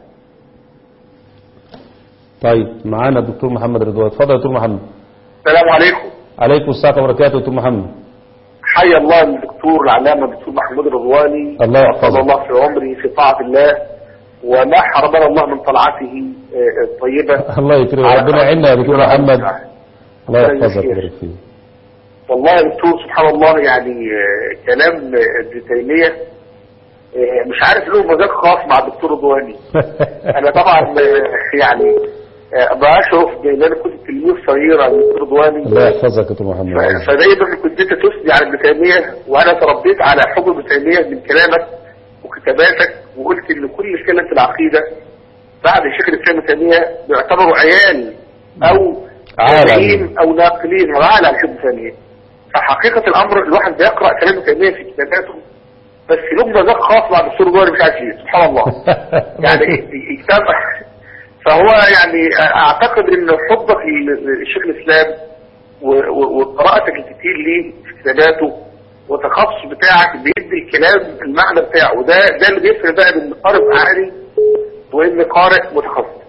طيب معانا الدكتور محمد رضوان اتفضل يا دكتور محمد السلام عليكم عليكم السلام وبركاته دكتور محمد حي الله الدكتور العلامة الدكتور محمود الرضواني الله يحفظه. وحفظ الله في عمري في طاعة الله وما حرمنا الله من طلعته آه، الطيبة الله يكرمك على ربنا يعيننا يا دكتور محمد الله ربنا يحفظك يشفيك. ويبارك فيك والله يا دكتور سبحان الله يعني آه، كلام آه، ابن تيمية آه، مش عارف له مزاج خاص مع الدكتور رضواني انا طبعا آه، يعني آه، بشرف بان انا كنت تلميذ صغير عن الدكتور رضواني الله يحفظك يا دكتور محمد ف- فدايما كنت انت تثني على ابن تيميه وانا تربيت على حب ابن تيميه من كلامك وكتاباتك وقلت ان كل كلام في العقيده بعد شيخ الاسلام ابن تيميه بيعتبروا عيال او عالم. تابعين او ناقلين وعلى على شيخ ابن تيميه فحقيقه الامر الواحد بيقرا كلام ابن تيميه في كتاباته بس له مزاج خاص مع الدكتور جوهري مش عارف ليه سبحان الله يعني يجتمع فهو يعني اعتقد ان حبك لشيخ الاسلام و- و- وقراءتك الكتير ليه في كتاباته والتخصص بتاعك بيدي الكلام المعنى بتاعه وده ده اللي بيفرق بقى بين قارئ عادي وان قارئ متخصص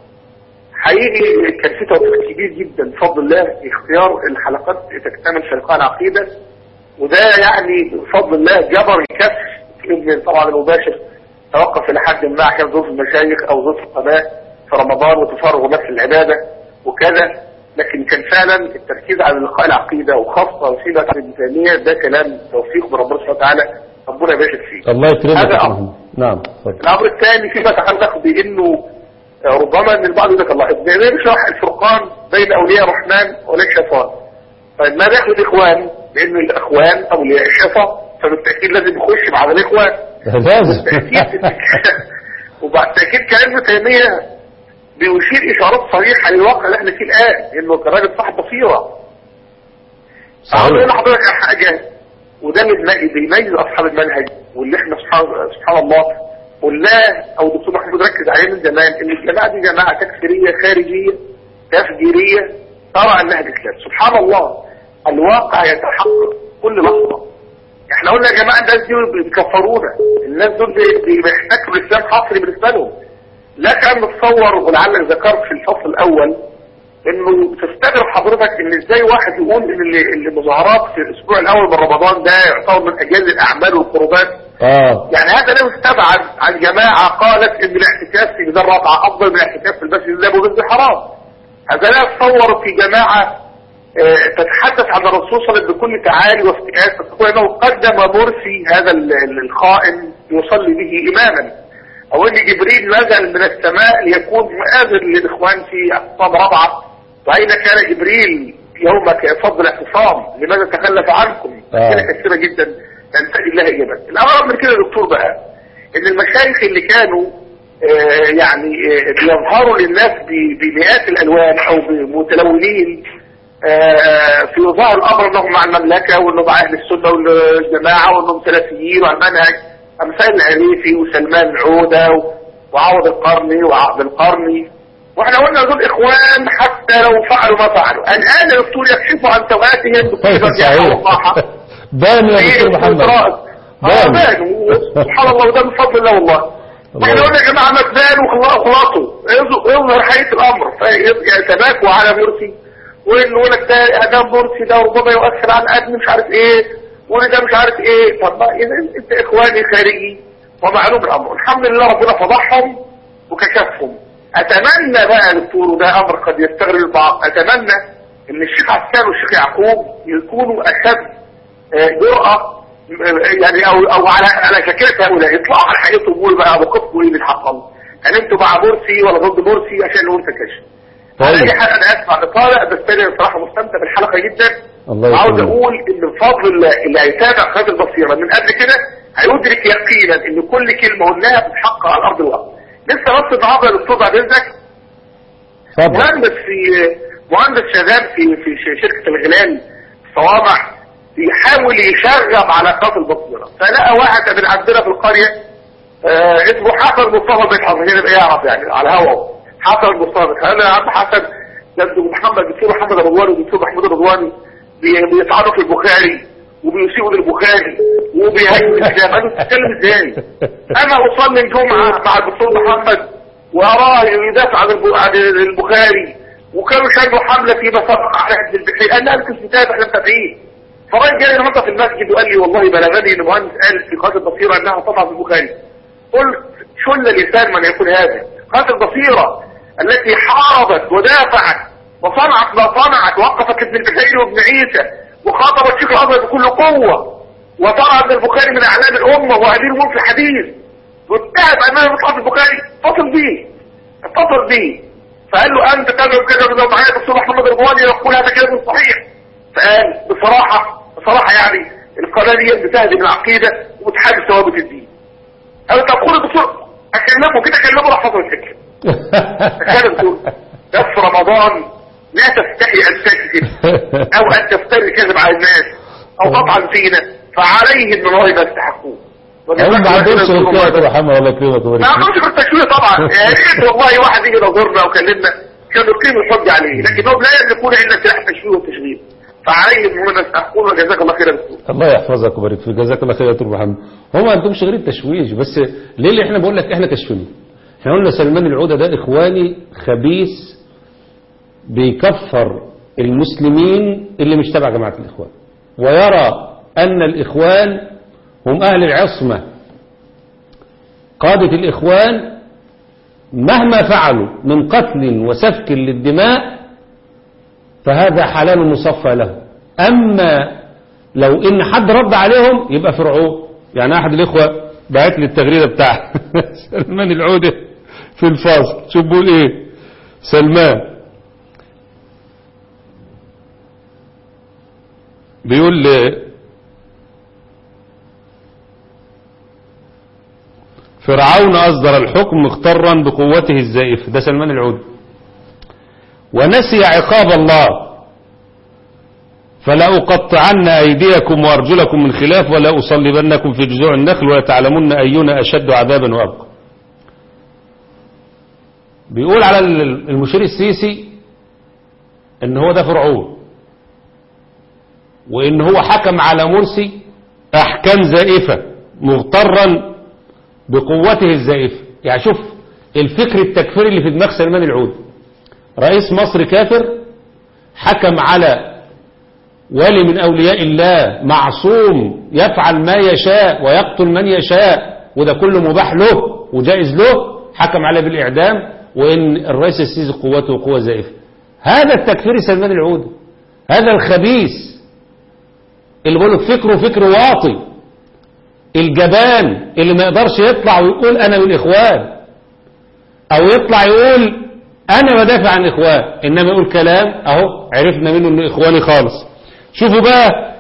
حقيقي كان في توفيق كبير جدا بفضل الله اختيار الحلقات تكتمل في لقاء العقيده وده يعني بفضل الله جبر الكف ابن طبعا المباشر توقف الى حد ما عشان ظروف المشايخ او ظروف القضاء في رمضان وتفرغ نفس العباده وكذا لكن كان فعلا التركيز على لقاء العقيده وخاصه وسيله ابن تيميه ده كلام توفيق من ربنا سبحانه وتعالى ربنا يبارك فيه. الله يكرمك يا هذا دكتور أمر. محمد نعم اتفضل الامر الثاني فيما يتعلق بانه ربما ان البعض يقول لك الله ابن تيميه بيشرح الفرقان بين اولياء الرحمن واولياء الشيطان. طيب ما دخل الاخوان؟ لان الاخوان اولياء الشيطان فبالتاكيد لازم يخش مع الاخوان. لازم بالتاكيد وبعد تاكيد كلام ابن تيميه بيشير اشارات صريحه للواقع اللي احنا فيه الان انه كراجل صاحب بصيره. أقول صحيح لحضرتك على حاجة وده اللي بيميز- بيميز أصحاب المنهج واللي احنا سبحان, سبحان الله قلناه أو الدكتور محمود ركز عليه من زمان إن الجماعة دي جماعة تكفيرية خارجية تفجيرية ترى أنها الإسلام سبحان الله الواقع يتحقق كل لحظة احنا قلنا يا جماعة الناس دي بيكفرونا الناس دول بي- بي- بيحتكروا الإسلام حصري بالنسبة لهم لا كان نتصور ولعلك ذكرت في الفصل الأول انه تستغرب حضرتك ان ازاي واحد يقول ان اللي اللي المظاهرات في الاسبوع الاول من رمضان ده يعتبر من اجل الاعمال والقربات اه يعني هذا لا يستبعد عن جماعة قالت ان الاعتكاف في ميدان رابعة افضل من الاعتكاف في المسجد النبوي ومسجد الحرام هذا لا يتصور في جماعة آه، تتحدث عن الرسول صلى الله عليه وسلم بكل تعالي وافتئات فتقول انه قدم مرسي هذا ال- ال- الخائن يصلي به اماما او ان جبريل نزل من السماء ليكون مآذن للاخوان في اقطاب رابعة واين كان جبريل يوم فضل الاعتصام لماذا تخلف عنكم آه. اسئله كثيره جدا تنتهي لها اجابات الاغرب من كده يا دكتور بقى ان المشايخ اللي كانوا آه، يعني آه، بيظهروا للناس ب- بمئات الالوان او بمتلونين آه، في ظاهر الامر انهم مع المملكه وانهم مع اهل السنه والجماعه وانهم سلفيين وعلى المنهج امثال العريفي وسلمان عوده و- وعوض القرني وعبد القرني واحنا قلنا دول اخوان حتى لو فعلوا ما فعلوا الان يا دكتور يكشفوا عن سوءاتهم بكل رجاحه ووقاحه بان يا دكتور محمد بان بان سبحان الله وده من فضل الله والله واحنا قلنا يا جماعه ما تبانوا وخلاصوا اظهر حقيقه الامر فيتباكوا على مرسي وان يقول لك ده ده مرسي ده ربما يؤثر على الادم مش عارف ايه وان ده مش عارف ايه طب ما اذا انت اخواني خارجي ومعلوم الامر الحمد لله ربنا فضحهم وكشفهم اتمنى بقى يا دكتور وده امر قد يستغرب البعض اتمنى ان الشيخ عسان والشيخ يعقوب يكونوا اشد آه، جرأة آه، يعني او او على على شكلة هؤلاء يطلعوا على حقيقتهم ويقولوا بقى موقفكم ايه اللي حصل هل انتوا مع مرسي ولا ضد مرسي عشان نقول تكشف على طيب. اي حال انا اسمع لطالع بس انا بصراحه مستمتع بالحلقه جدا الله وعاوز يكرمك. اقول ان بفضل الله اللي هيتابع هذه البصيره من قبل كده هيدرك يقينا ان كل كلمه قلناها بتحقق على الارض الواقع لسه بس النهارده يا دكتور بعد اذنك اتفضل مهندس في مهندس شغال في في ش- شركه الغلال صوامع بيحاول يشغب على قاط البصيره فلقى واحد من عندنا في القريه آه اسمه حسن مصطفى بن حسن هنا يعرف يعني على هوا حسن مصطفى بن حسن. انا يا عم حسن ده الدكتور محمد الدكتور محمد رضواني والدكتور محمود رضواني بي- بيطعنوا في البخاري وبيسيئوا للبخاري وبيهاجموا الاسلام انا بتتكلم ازاي؟ انا اصلي الجمعه مع الدكتور محمد واراه يدافع عن الب- عن البخاري وكانوا شنوا حمله في مسار على ابن البحيري قال لا الكشف تابع احنا متابعين فراجل جاي النهارده في المسجد وقال لي والله بلغني ان مهندس قال في قناه البصيره انها طبعا في البخاري قلت شل لسان من يكون هذا قناه البصيره التي حاربت ودافعت وصنعت ما صنعت وقفت ابن البحيري وابن عيسى وخاطبت الشيخ الازهر بكل قوه وطلع ابن البخاري من اعلام الامه وامير ملك الحديث وابتعد امام مصحف البخاري اتصل بيه اتصل بيه فقال له انت تدعو كذا لو معايا الدكتور محمد رضواني يقول هذا كلام صحيح فقال بصراحه بصراحه يعني القناه دي بتهدم العقيده وبتحارب ثوابت الدين قال طب خد الدكتور اكلمه كده اكلمه راح حصل الفكره تخيل الدكتور ده في رمضان لا تستحي ان تكذب او ان تفتري كذب على الناس او تطعن فينا فعليه ان الله ما يستحقوه هم ما عندهمش غير كده يا محمد الله يكرمك ويبارك ما فيك. عندهمش غير التشويه طبعا يا ريت والله واحد يجي يزورنا وكلمنا كانوا يقيموا الحج عليه لكنهم لا يملكون الا سلاح التشويه والتشغيل فعليهم هم ما يستحقون وجزاك الله خيرا دكتور الله يحفظك ويبارك فيك جزاك الله خير يا دكتور محمد هم ما عندهمش غير التشويش بس ليه اللي احنا بقول لك احنا كشفنا احنا قلنا سلمان العودة ده اخواني خبيث بيكفر المسلمين اللي مش تبع جماعة الاخوان ويرى ان الاخوان هم اهل العصمة قادة الاخوان مهما فعلوا من قتل وسفك للدماء فهذا حلال مصفى له أما لو إن حد رد عليهم يبقى فرعون يعني أحد الإخوة بعت لي التغريدة بتاع سلمان العودة في الفاصل شوف بيقول إيه سلمان بيقول لي فرعون أصدر الحكم مغترا بقوته الزائفة ده سلمان العودة ونسي عقاب الله فلا أقطعن أيديكم وأرجلكم من خلاف ولا أصلبنكم في جذوع النخل ولتعلمن أينا أشد عذابا وأبقى بيقول على المشير السيسي ان هو ده فرعون وان هو حكم على مرسي احكام زائفة مغترا بقوته الزائفة يعني شوف الفكر التكفيري اللي في دماغ سلمان العود رئيس مصر كافر حكم على ولي من أولياء الله معصوم يفعل ما يشاء ويقتل من يشاء وده كله مباح له وجائز له حكم عليه بالإعدام وإن الرئيس السيسي قوته قوة زائفة هذا التكفير سلمان العودي هذا الخبيث اللي بقوله فكره فكر واطي الجبان اللي ما يقدرش يطلع ويقول أنا من الإخوان أو يطلع يقول أنا بدافع عن الإخوان إنما يقول كلام أهو عرفنا منه إنه إخواني خالص شوفوا بقى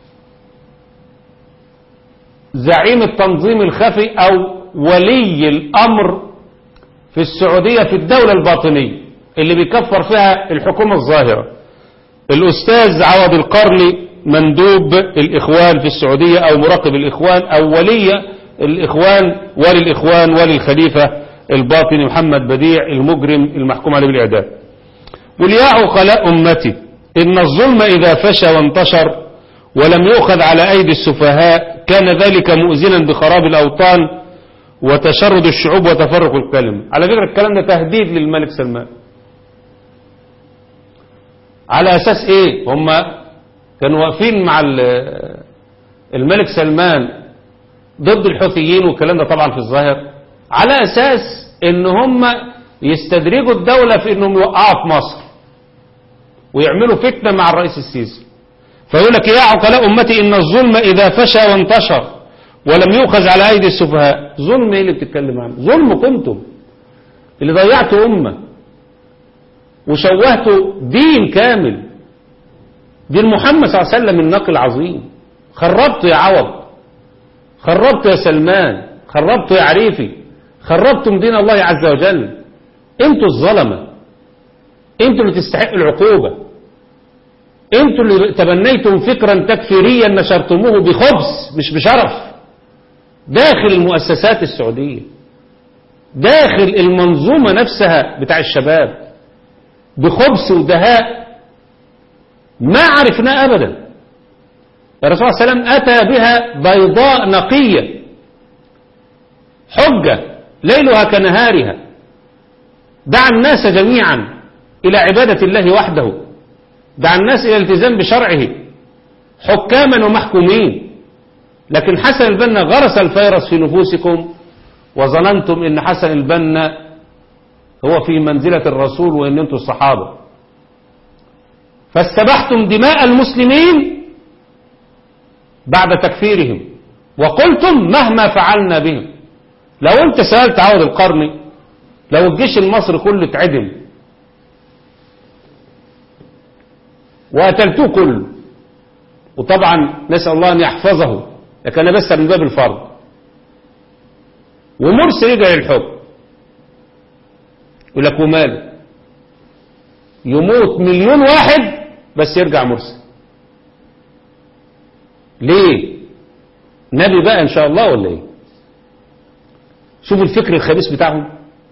زعيم التنظيم الخفي أو ولي الأمر في السعودية في الدولة الباطنية اللي بيكفر فيها الحكومة الظاهرة الأستاذ عوض القرني مندوب الإخوان في السعودية أو مراقب الإخوان أو ولي الإخوان ولي الإخوان ولي الخليفة الباطني محمد بديع المجرم المحكوم عليه بالإعدام واليا عقلاء أمتي إن الظلم إذا فشى وانتشر ولم يؤخذ على أيدي السفهاء كان ذلك مؤذنا بخراب الأوطان وتشرد الشعوب وتفرق الكلم على فكرة الكلام ده تهديد للملك سلمان على أساس إيه هم كانوا واقفين مع الملك سلمان ضد الحوثيين والكلام ده طبعا في الظاهر على أساس إن هم يستدرجوا الدولة في إنهم يوقعوا في مصر ويعملوا فتنة مع الرئيس السيسي فيقول لك يا عقلاء أمتي إن الظلم إذا فشى وانتشر ولم يؤخذ على أيدي السفهاء ظلم إيه اللي بتتكلم عنه ظلم كنتم اللي ضيعتوا أمة وشوهتوا دين كامل دين محمد صلى الله عليه وسلم النقل العظيم خربت يا عوض خربت يا سلمان خربت يا عريفي خربتم دين الله عز وجل انتوا الظلمة انتوا اللي تستحقوا العقوبة انتوا اللي تبنيتم فكرا تكفيريا نشرتموه بخبث مش بشرف داخل المؤسسات السعودية داخل المنظومة نفسها بتاع الشباب بخبث ودهاء ما عرفناه أبدا الرسول صلى الله عليه وسلم أتى بها بيضاء نقية حجة ليلها كنهارها دعا الناس جميعا إلى عبادة الله وحده دعا الناس إلى الالتزام بشرعه حكاما ومحكومين لكن حسن البنا غرس الفيروس في نفوسكم وظننتم ان حسن البنا هو في منزلة الرسول وان انتم الصحابة فاستبحتم دماء المسلمين بعد تكفيرهم وقلتم مهما فعلنا بهم لو انت سألت عوض القرني لو الجيش المصري كله اتعدم وقتلتوه كله وطبعا نسأل الله أن يحفظه لكن أنا بس من باب الفرض ومرسي رجع للحكم يقول لك وماله يموت مليون واحد بس يرجع مرسي ليه نبي بقى ان شاء الله ولا ايه شوفوا الفكر الخبيث بتاعهم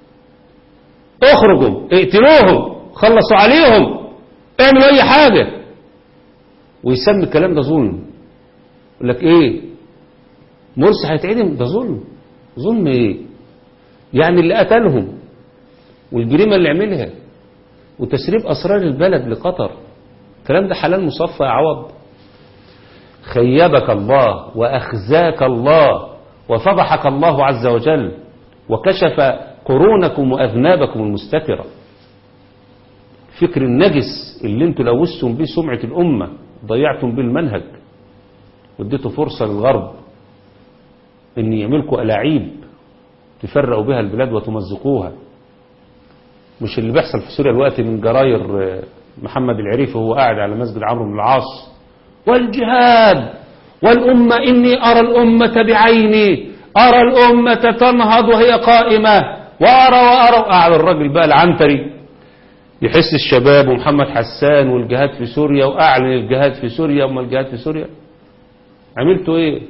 اخرجوا اقتلوهم خلصوا عليهم اعملوا اي حاجة ويسمي الكلام ده ظلم يقول لك ايه مرسي هيتعدم ده ظلم ظلم ايه يعني اللي قتلهم والجريمة اللي عملها وتسريب اسرار البلد لقطر الكلام ده حلال مصفى يا عوض خيبك الله واخزاك الله وفضحك الله عز وجل وكشف قرونكم واذنابكم المستتره فكر النجس اللي انتوا لوثتم به سمعة الأمة ضيعتم به المنهج واديتوا فرصة للغرب ان يعملكوا ألاعيب تفرقوا بها البلاد وتمزقوها مش اللي بيحصل في سوريا الوقت من جراير محمد العريفي وهو قاعد على مسجد عمرو بن العاص والجهاد والأمة إني أرى الأمة بعيني أرى الأمة تنهض وهي قائمة وأرى وأرى قاعد الراجل بقى العنتري يحس الشباب ومحمد حسان والجهاد في سوريا وأعلن الجهاد في سوريا وما الجهاد في سوريا عملتوا ايه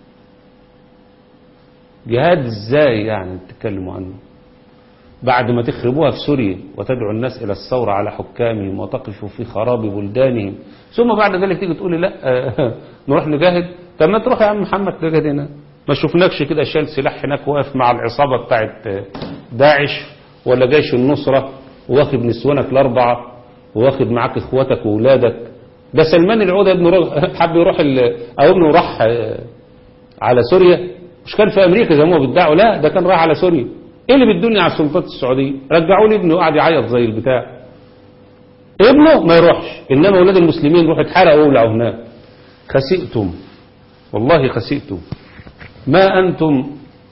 جهاد ازاي يعني تتكلموا عنه بعد ما تخربوها في سوريا وتدعو الناس إلى الثورة على حكامهم وتقفوا في خراب بلدانهم ثم بعد ذلك تيجي تقولي لا نروح نجاهد طب ما تروح يا عم محمد تجاهد هنا ما شفناكش كده شايل سلاح هناك واقف مع العصابة بتاعت داعش ولا جيش النصرة واخد نسوانك الأربعة واخد معاك اخواتك وولادك ده سلمان العودة ابنه روح- حب يروح ال- أو ابنه راح آه، على سوريا مش كان في أمريكا زي ما هو بيدعوا لا ده كان راح على سوريا إيه اللي بالدنيا على السلطات السعودية رجعوا لي ابنه قاعد يعيط زي البتاع ابنه ما يروحش إنما أولاد المسلمين يروحوا يتحرقوا ويولعوا هناك خسئتم والله خسئتم ما أنتم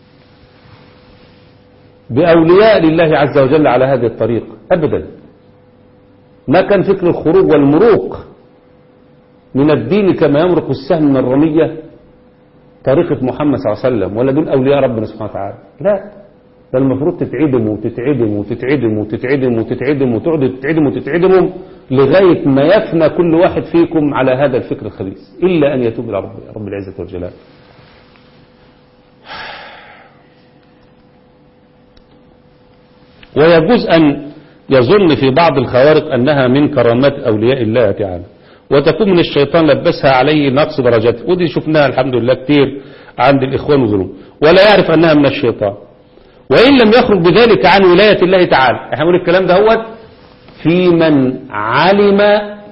بأولياء لله عز وجل على هذه الطريق أبدا ما كان فكر الخروج والمروق من الدين كما يمرق السهم من الرمية طريقة محمد صلى الله عليه وسلم ولا دول أولياء ربنا سبحانه وتعالى لا ده المفروض تتعدموا وتتعدموا وتتعدموا وتتعدموا وتتعدموا وتقعدوا تتعدموا وتتعدموا لغاية ما يفنى كل واحد فيكم على هذا الفكر الخبيث إلا أن يتوب إلى رب, رب العزة والجلال ويجوز أن يظن في بعض الخوارق أنها من كرامات أولياء الله تعالى وتكون من الشيطان لبسها عليه نقص درجاته ودي شفناها الحمد لله كتير عند الإخوان وغيرهم ولا يعرف أنها من الشيطان وإن لم يخرج بذلك عن ولاية الله تعالى احنا بنقول الكلام ده هو في من علم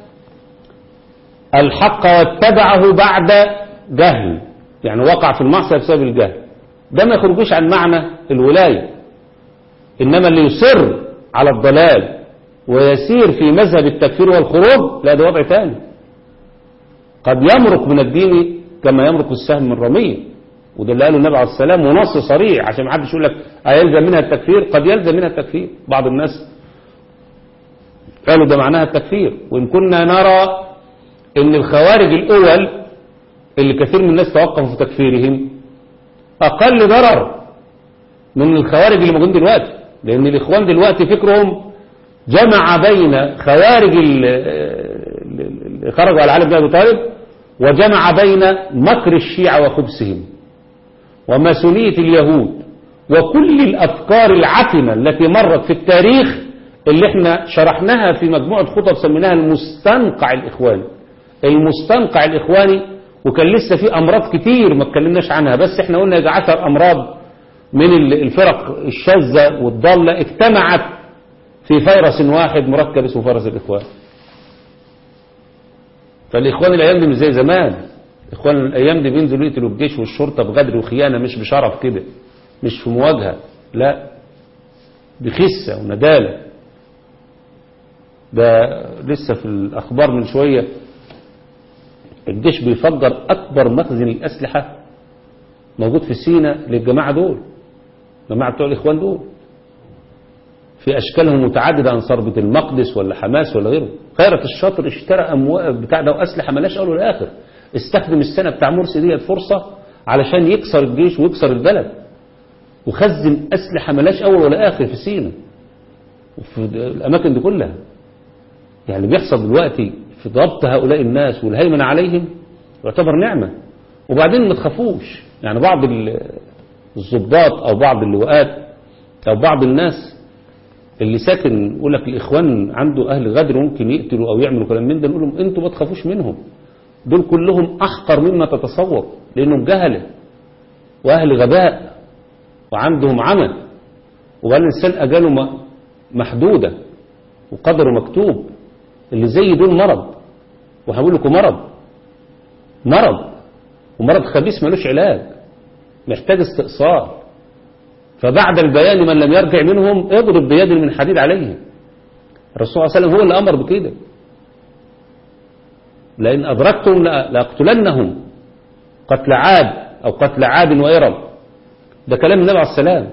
الحق واتبعه بعد جهل يعني وقع في المعصية بسبب الجهل ده ما يخرجوش عن معنى الولاية إنما اللي يصر على الضلال ويسير في مذهب التكفير والخروج لا ده وضع ثاني قد يمرق من الدين كما يمرق السهم من رميه وده اللي قاله النبي عليه السلام ونص صريح عشان ما حدش يقول لك هيلزم منها التكفير قد يلزم منها التكفير بعض الناس قالوا ده معناها التكفير وإن كنا نرى ان الخوارج الأول اللي كثير من الناس توقفوا في تكفيرهم أقل ضرر من الخوارج اللي موجودين دلوقتي لأن الإخوان دلوقتي فكرهم جمع بين خوارج ال- اللي خرجوا على علي بن أبي طالب وجمع بين مكر الشيعة وخبثهم وماسونية اليهود وكل الأفكار العتمة التي مرت في التاريخ اللي احنا شرحناها في مجموعة خطب سميناها المستنقع الإخواني المستنقع الإخواني وكان لسه في أمراض كتير ما اتكلمناش عنها بس احنا قلنا يجي عشر أمراض من الفرق الشاذة والضالة اجتمعت في فيروس واحد مركب اسمه فيروس الإخوان فالإخوان الأيام دي مش زي زمان إخوان الأيام دي بينزلوا يقتلوا الجيش والشرطة بغدر وخيانة مش بشرف كده مش في مواجهة لا بخسة وندالة ده لسه في الأخبار من شوية الجيش بيفجر أكبر مخزن الأسلحة موجود في سينا للجماعة دول جماعة بتوع الإخوان دول في أشكالهم متعددة أنصار بيت المقدس ولا حماس ولا غيره خيرة الشاطر اشترى أموال بتاع ده وأسلحة ملاش أول ولا آخر استخدم السنة بتاع مرسي ديت فرصة علشان يكسر الجيش ويكسر البلد وخزن أسلحة ملاش أول ولا آخر في سينا وفي الأماكن دي كلها يعني اللي بيحصل دلوقتي في ضبط هؤلاء الناس والهيمنة عليهم يعتبر نعمة وبعدين ما تخافوش يعني بعض الضباط أو بعض اللواءات أو بعض الناس اللي ساكن يقول لك الإخوان عنده أهل غدر ممكن يقتلوا أو يعملوا كلام من ده نقول لهم أنتوا ما تخافوش منهم دول كلهم أحقر مما تتصور لأنهم جهلة وأهل غباء وعندهم عمى وقال الإنسان أجاله محدودة وقدره مكتوب اللي زي دول مرض وهقول لكم مرض مرض ومرض خبيث ملوش علاج محتاج استئصال فبعد البيان من لم يرجع منهم اضرب بيد من حديد عليه الرسول صلى الله عليه وسلم هو اللي أمر بكده لئن أدركتم لأقتلنهم قتل عاد أو قتل عاد وإرم ده كلام النبي عليه السلام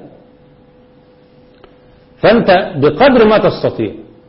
فأنت بقدر ما تستطيع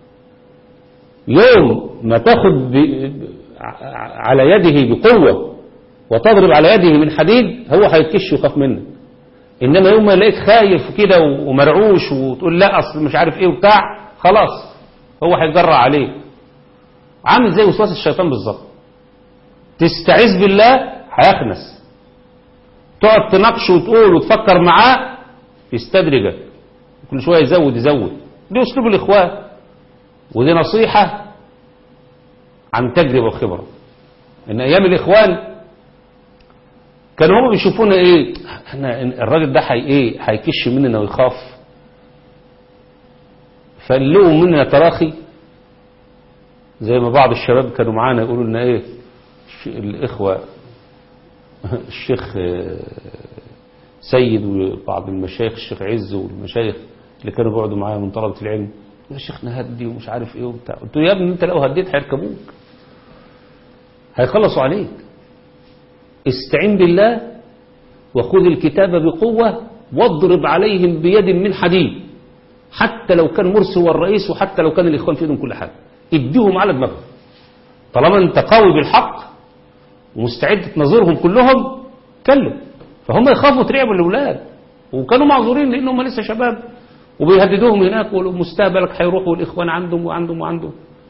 يوم ما تاخد على يده بقوة وتضرب على يده من حديد هو هيتكش ويخاف منك إنما يوم ما يلاقيك خايف كده ومرعوش وتقول لا أصل مش عارف إيه وبتاع خلاص هو هيجرع عليك عامل زي وسواس الشيطان بالظبط تستعيذ بالله هيخنس تقعد تناقشه وتقول وتفكر معاه يستدرجك كل شوية يزود يزود دي أسلوب الإخوان ودي نصيحة عن تجربة وخبرة إن أيام الإخوان كانوا هم بيشوفونا إيه احنا الراجل ده حي إيه هيكش مننا ويخاف فقلقوا مننا تراخي زي ما بعض الشباب كانوا معانا يقولوا لنا ايه الش- الإخوة الشيخ آه، سيد وبعض المشايخ الشيخ عز والمشايخ اللي كانوا بيقعدوا معايا من طلبة العلم يا شيخنا هدي ومش عارف ايه وبتاع قلت له يا ابني انت لو هديت هيركبوك هيخلصوا عليك استعين بالله وخذ الكتاب بقوة واضرب عليهم بيد من حديد حتى لو كان مرسي هو الرئيس وحتى لو كان الإخوان في ايدهم كل حاجة اديهم على دماغهم طالما انت قوي بالحق ومستعد تنظرهم كلهم كلم فهم يخافوا ترعبوا الأولاد وكانوا معذورين لأنهم لسه شباب وبيهددوهم هناك ومستقبلك هيروحوا والإخوان عندهم وعندهم وعندهم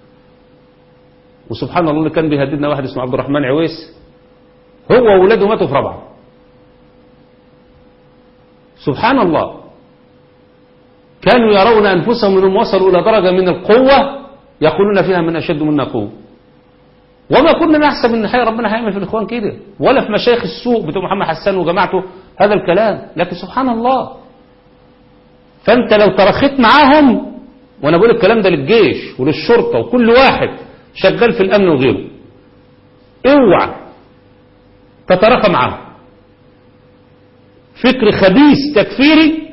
وسبحان الله اللي كان بيهددنا واحد اسمه عبد الرحمن عويس هو وولاده ماتوا في رابعه سبحان الله كانوا يرون أنفسهم أنهم وصلوا إلى درجة من القوة يقولون فيها من أشد منا قوة وما كنا نحسب ان حي ربنا هيعمل في الاخوان كده ولا في مشايخ السوق بتوع محمد حسان وجماعته هذا الكلام لكن سبحان الله فانت لو ترخيت معاهم وانا بقول الكلام ده للجيش وللشرطه وكل واحد شغال في الامن وغيره اوعى تتراخى معاهم فكر خبيث تكفيري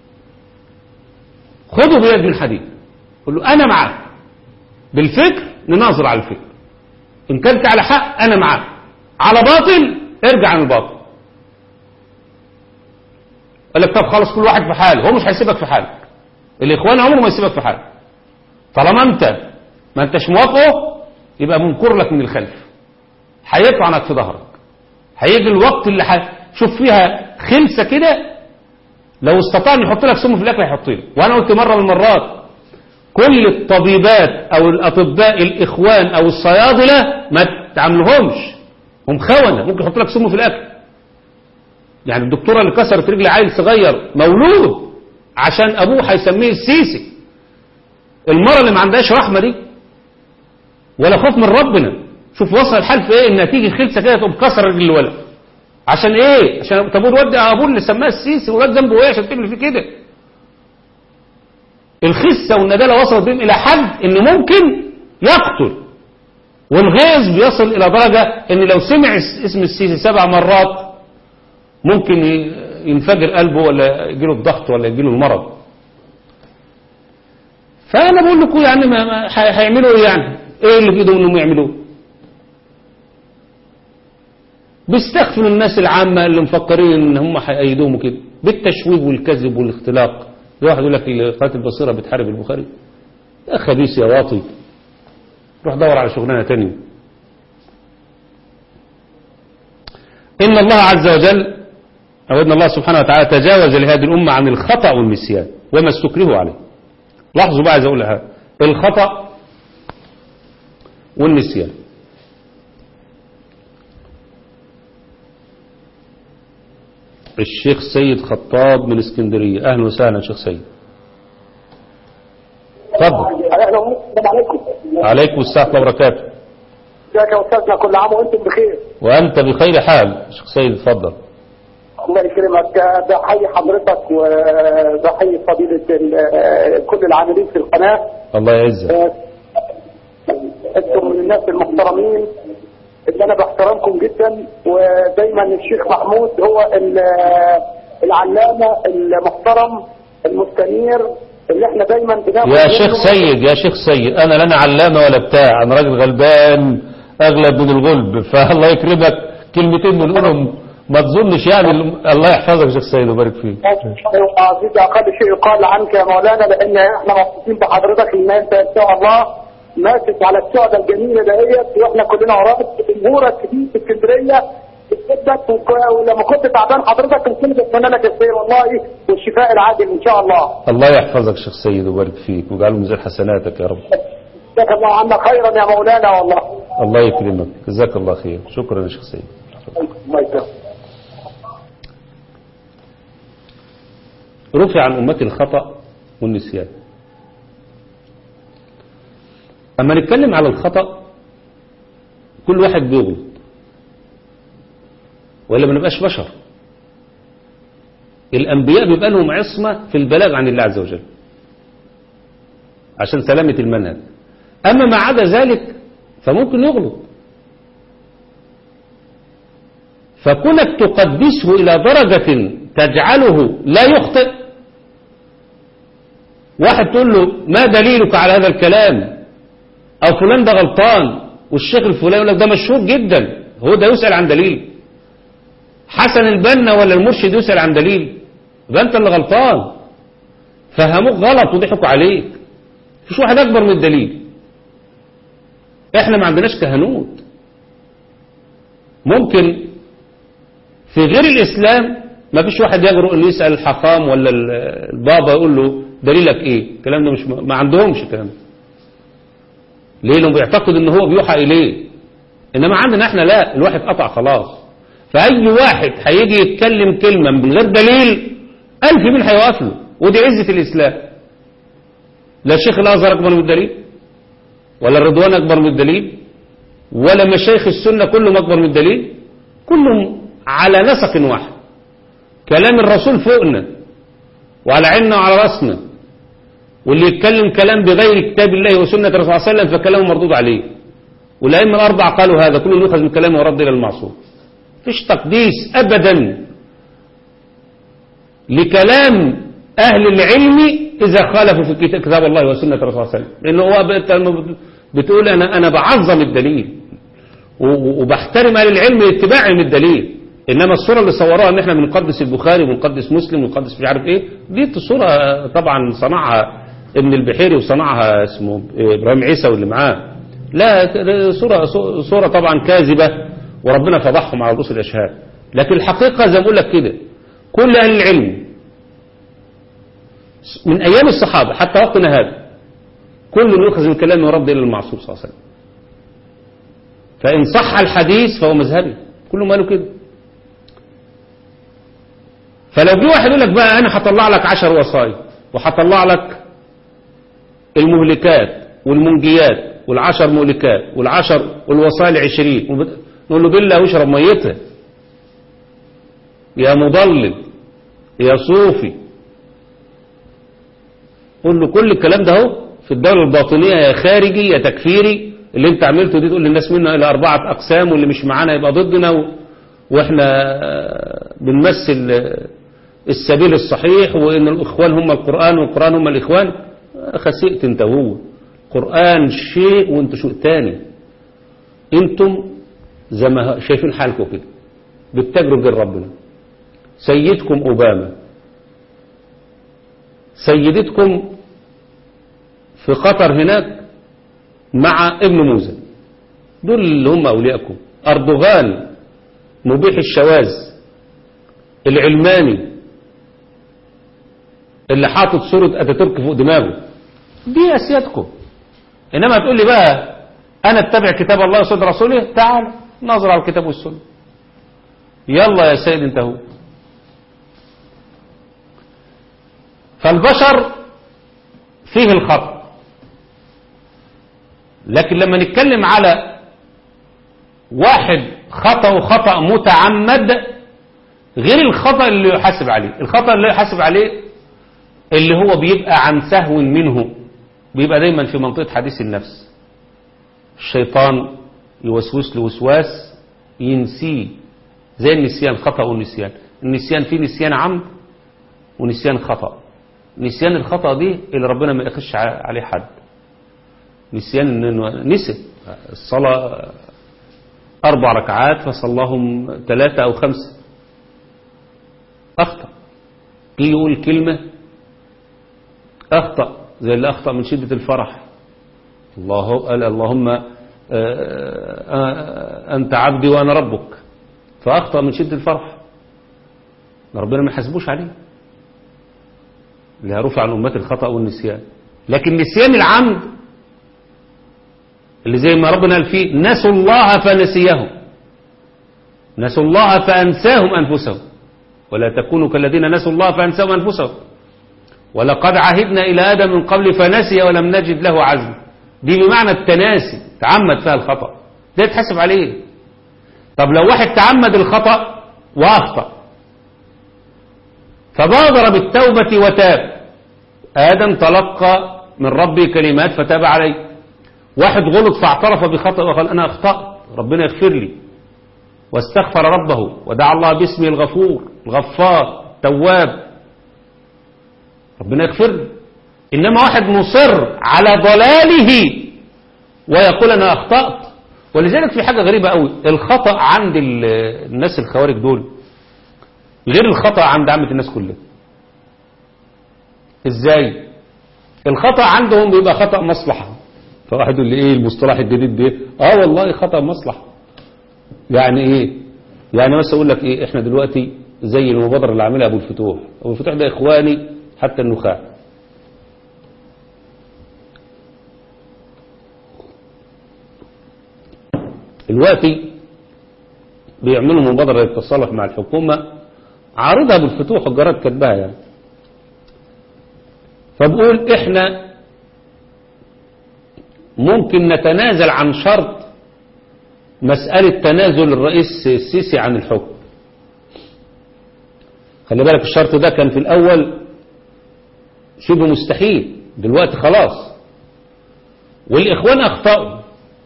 خده بيد من حديد قل له انا معاك بالفكر نناظر على الفكر إن كنت على حق أنا معاك على باطل ارجع عن الباطل قال لك طب خلاص كل واحد في حاله هو مش هيسيبك في حالك الإخوان عمره ما يسيبك في حالك طالما أنت ما أنتش موافقه يبقى منكر لك من الخلف هيطعنك في ظهرك هيجي الوقت اللي ح... شوف فيها خلسة كده لو استطاع ان يحط لك سم في الاكل هيحط لك وانا قلت مره من المرات كل الطبيبات او الاطباء الاخوان او الصيادله ما تعاملهمش هم خونه ممكن يحط لك سم في الاكل يعني الدكتوره اللي كسرت رجل عيل صغير مولود عشان ابوه هيسميه السيسي المرة اللي ما عندهاش رحمه دي ولا خوف من ربنا شوف وصل الحال في ايه انها تيجي خلسه كده تقوم كسر رجل الولد عشان ايه عشان طب الواد ده ابوه اللي سماه السيسي والواد ذنبه ايه عشان تعمل فيه كده الخسة والندالة وصلت بهم إلى حد إن ممكن يقتل والغيظ بيصل إلى درجة إن لو سمع اسم السيسي سبع مرات ممكن ينفجر قلبه ولا يجيله الضغط ولا يجيله المرض فأنا بقول لكم يعني ما ما هيعملوا إيه يعني إيه اللي في إيدهم إنهم يعملوه بيستغفلوا الناس العامة اللي مفكرين إن هم هيأيدوهم كده بالتشويه والكذب والاختلاق واحد يقول لك قناة البصيرة بتحارب البخاري يا خبيث يا واطي روح دور على شغلانة تانية إن الله عز وجل أو إن الله سبحانه وتعالى تجاوز لهذه الأمة عن الخطأ والنسيان وما استكرهوا عليه لاحظوا بقى عايز أقول لها الخطأ والنسيان الشيخ سيد خطاب من اسكندرية أهلا وسهلا شيخ سيد تفضل السلام عليكم عليكم السلام وبركاته ازيك يا استاذنا كل عام وانتم بخير وأنت بخير حال شيخ سيد اتفضل الله يكرمك بحيي حضرتك وبحيي فضيلة ال- كل العاملين في القناة الله يعزك انتم من الناس المحترمين اللي انا بحترمكم جدا ودايما الشيخ محمود هو ال- العلامة المحترم المستنير اللي احنا دايما بناخد يا منه- شيخ سيد يا شيخ سيد أنا لا أنا علامة ولا بتاع أنا راجل غلبان أغلب من الغلب فالله يكرمك كلمتين بنقولهم ما تظنش يعني الله يحفظك يا شيخ سيد ويبارك فيك عزيز اقل شيء يقال عنك يا مولانا لان احنا مبسوطين بحضرتك ان انت ان شاء الله ماسك على الشعبه الجميله ديت واحنا كلنا وراك جمهورك كبير في اسكندريه بتحبك وك- ولما كنت تعبان حضرتك كنت بتمنى لك الخير والله والشفاء العاجل ان شاء الله الله يحفظك شيخ سيد ويبارك فيك ويجعله ميزان حسناتك يا رب جزاك الله عنك خيرا يا مولانا والله الله يكرمك جزاك الله خير شكرا يا شيخ سيد الله يكرمك رفع عن أمتي الخطأ والنسيان أما نتكلم على الخطأ كل واحد بيغلط ولا ما نبقاش بشر الأنبياء بيبقى لهم عصمة في البلاغ عن الله عز وجل عشان سلامة المنهج أما ما عدا ذلك فممكن يغلط فكونك تقدسه إلى درجة تجعله لا يخطئ واحد تقول له ما دليلك على هذا الكلام أو فلان ده غلطان والشيخ الفلاني يقول لك ده مشهور جدا هو ده يسأل عن دليل حسن البنا ولا المرشد يسأل عن دليل يبقى أنت اللي غلطان فهموك غلط وضحكوا عليك مفيش واحد أكبر من الدليل احنا ما عندناش كهنوت ممكن في غير الإسلام ما فيش واحد يجرؤ انه يسأل الحقام ولا البابا يقول له دليلك ايه الكلام ده مش ما عندهمش الكلام ده ليه لانه بيعتقد ان هو بيوحى اليه انما عندنا احنا لا الواحد قطع خلاص فاي واحد هيجي يتكلم كلمة من غير دليل ألف مين هيوقف له ودي عزة الإسلام لا الشيخ الأزهر أكبر من الدليل ولا الرضوان أكبر من الدليل ولا مشايخ السنة كلهم أكبر من الدليل كلهم على نسق واحد كلام الرسول فوقنا وعلى عيننا وعلى راسنا واللي يتكلم كلام بغير كتاب الله وسنة الرسول صلى الله عليه وسلم فكلامه مردود عليه والأئمة الأربعة قالوا هذا كل يؤخذ من كلامه ورد إلى المعصوم فيش تقديس أبدا لكلام أهل العلم إذا خالفوا في كتاب الله وسنة الرسول صلى الله عليه وسلم لأنه هو بتقول أنا أنا بعظم الدليل وبحترم أهل العلم لاتباعهم الدليل إنما الصورة اللي صوروها إن إحنا بنقدس البخاري وبنقدس مسلم ونقدس مش عارف إيه دي الصورة طبعا صنعها ابن البحيري وصنعها اسمه إبراهيم عيسى واللي معاه لا صورة صورة طبعا كاذبة وربنا فضحهم على رؤوس الأشهاد لكن الحقيقة زي ما بقول لك كده كل أهل العلم من أيام الصحابة حتى وقتنا هذا كل يؤخذ من كلامه ورد إلى المعصوم صلى الله عليه وسلم فإن صح الحديث فهو مذهبي كله ماله كده فلو جه واحد يقول لك بقى أنا هطلع لك عشر وصايا وهطلع لك المهلكات والمنجيات والعشر مهلكات والعشر والوصايا العشرين نقول له بالله واشرب ميتها يا مضلل يا صوفي قول له كل الكلام ده اهو في الدولة الباطنية يا خارجي يا تكفيري اللي انت عملته دي تقول للناس منا الى اربعة اقسام واللي مش معانا يبقى ضدنا و... واحنا بنمثل السبيل الصحيح وان الاخوان هم القرآن والقرآن هم الاخوان خسئت انت وهو قرآن شيء وانت شيء تاني انتم زي ما شايفين حالكم كده بتتاجروا بين ربنا سيدكم أوباما سيدتكم في قطر هناك مع ابن موسى دول اللي هم أولياءكم أردوغان مبيح الشواذ العلماني اللي حاطط صورة أتاتورك فوق دماغه دي أسيادكم إنما تقول لي بقى أنا اتبع كتاب الله وسنة رسوله تعال نظر على الكتاب والسنة يلا يا سيد انت هو فالبشر فيه الخطأ لكن لما نتكلم على واحد خطأ خطأ متعمد غير الخطأ اللي يحاسب عليه الخطأ اللي يحاسب عليه اللي هو بيبقى عن سهو منه بيبقى دايما في منطقة حديث النفس الشيطان يوسوس له وسواس ينسيه زي النسيان خطأ والنسيان النسيان فيه نسيان عمد ونسيان خطأ نسيان الخطأ دي اللي ربنا ما يخش عليه حد نسيان انه نسي الصلاة أربع ركعات فصلاهم ثلاثة أو خمسة أخطأ جه يقول كلمة أخطأ زي اللي أخطأ من شدة الفرح الله قال اللهم أنت عبدي وأنا ربك فأخطأ من شدة الفرح ربنا ما يحاسبوش عليه اللي رفع عن أمات الخطأ والنسيان لكن نسيان العمد اللي زي ما ربنا قال فيه نسوا الله فنسيهم نسوا الله فأنساهم أنفسهم ولا تكونوا كالذين نسوا الله فأنساهم أنفسهم ولقد عهدنا إلى آدم من قبل فنسي ولم نجد له عزم دي بمعنى التناسي تعمد فيها الخطأ ده يتحسب عليه طب لو واحد تعمد الخطأ وأخطأ فبادر بالتوبة وتاب آدم تلقى من ربه كلمات فتاب عليه واحد غلط فاعترف بخطأ وقال أنا أخطأت ربنا يغفر لي واستغفر ربه ودعا الله باسمه الغفور الغفار التواب ربنا يغفر له إنما واحد مصر على ضلاله ويقول أنا أخطأت ولذلك في حاجة غريبة قوي الخطأ عند ال- الناس الخوارج دول غير الخطأ عند عامة الناس كلها ازاي الخطأ عندهم بيبقى خطأ مصلحة فواحد يقول لي ايه المصطلح الجديد ده اه والله خطأ مصلحة يعني ايه يعني مثلا اقول لك ايه احنا دلوقتي زي المبادرة اللي عاملها ابو الفتوح ابو الفتوح ده اخواني حتى النخاع دلوقتي بيعملوا مبادرة للتصالح مع الحكومة عارضها ابو الفتوح الجراد كاتباها يعني فبقول احنا ممكن نتنازل عن شرط مسألة تنازل الرئيس السيسي عن الحكم خلي بالك الشرط ده كان في الأول شبه مستحيل دلوقتي خلاص والإخوان أخطأوا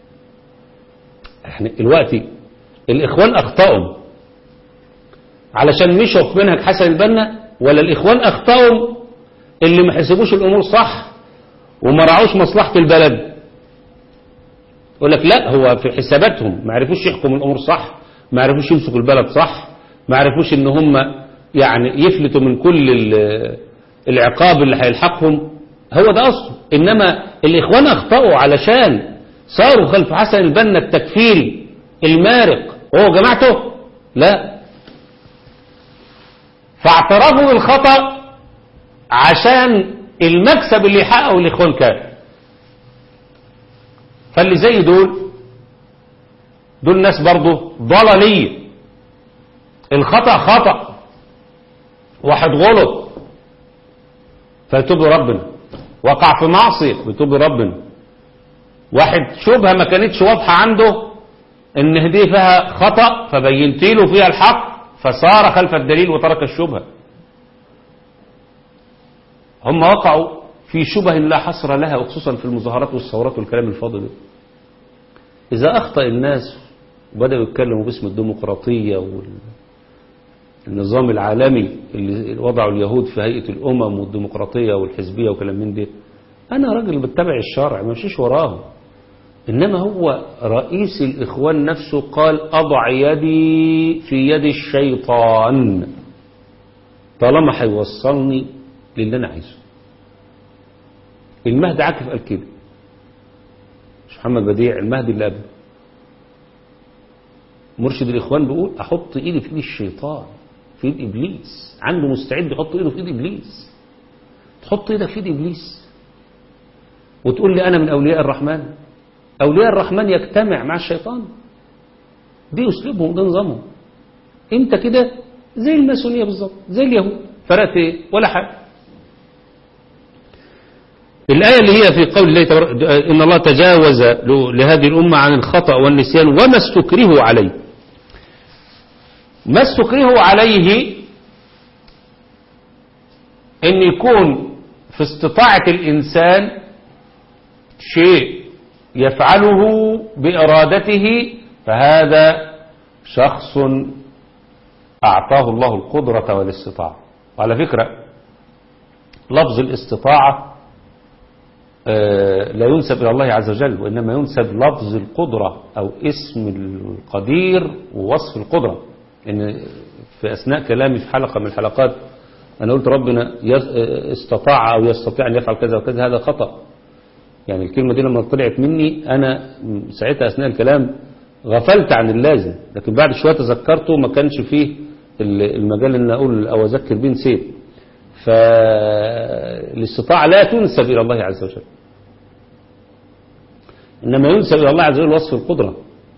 احنا دلوقتي الإخوان أخطأوا علشان مشوا في منهج حسن البنا ولا الإخوان أخطأوا اللي ما حسبوش الأمور صح وما رعوش مصلحة البلد يقول لك لا هو في حساباتهم ما عرفوش يحكموا الأمور صح ما عرفوش يمسكوا البلد صح ما عرفوش ان هم يعني يفلتوا من كل ال- العقاب اللي هيلحقهم هو ده أصله إنما الإخوان أخطأوا علشان صاروا خلف حسن البنا التكفيري المارق هو جماعته لا فاعترفوا بالخطأ عشان المكسب اللي يحققه الإخوان كان فاللي زي دول دول ناس برضه ضلالية الخطأ خطأ واحد غلط فيتوب ربنا وقع في معصية بيتوب ربنا واحد شبهة ما كانتش واضحة عنده ان هديه فيها خطأ فبينت له فيها الحق فصار خلف الدليل وترك الشبهة هم وقعوا في شبه لا حصر لها وخصوصا في المظاهرات والثورات والكلام الفاضي ده إذا أخطأ الناس وبدأوا يتكلموا باسم الديمقراطية والنظام العالمي اللي وضعوا اليهود في هيئة الأمم والديمقراطية والحزبية وكلام من ده أنا راجل بتبع الشرع ما مشيش وراهم إنما هو رئيس الإخوان نفسه قال أضع يدي في يد الشيطان طالما هيوصلني للي أنا عايزه المهدي عاكف قال كده مش محمد بديع المهدي اللي قبله مرشد الإخوان بيقول أحط إيدي في إيد الشيطان في إيد إبليس عنده مستعد يحط إيده في إيد إبليس تحط إيدك في إيد إبليس وتقول لي أنا من أولياء الرحمن أولياء الرحمن يجتمع مع الشيطان دي أسلوبهم ده نظامهم أنت كده زي الماسونية بالظبط زي اليهود فرقت إيه ولا حاجة الآية اللي هي في قول الله تبارك إن الله تجاوز لهذه الأمة عن الخطأ والنسيان وما استكرهوا عليه ما استكرهوا عليه أن يكون في استطاعة الإنسان شيء يفعله بإرادته فهذا شخص أعطاه الله القدرة والاستطاعة وعلى فكرة لفظ الاستطاعة لا ينسب إلى الله عز وجل وإنما ينسب لفظ القدرة أو اسم القدير ووصف القدرة إن في أثناء كلامي في حلقة من الحلقات أنا قلت ربنا استطاع أو يستطيع أن يفعل كذا وكذا هذا خطأ يعني الكلمة دي لما طلعت مني أنا ساعتها أثناء الكلام غفلت عن اللازم لكن بعد شوية تذكرته ما كانش فيه المجال أن أقول أو أذكر بيه نسيت فالاستطاعة لا تنسب إلى الله عز وجل إنما ينسب إلى الله عز وجل وصف القدرة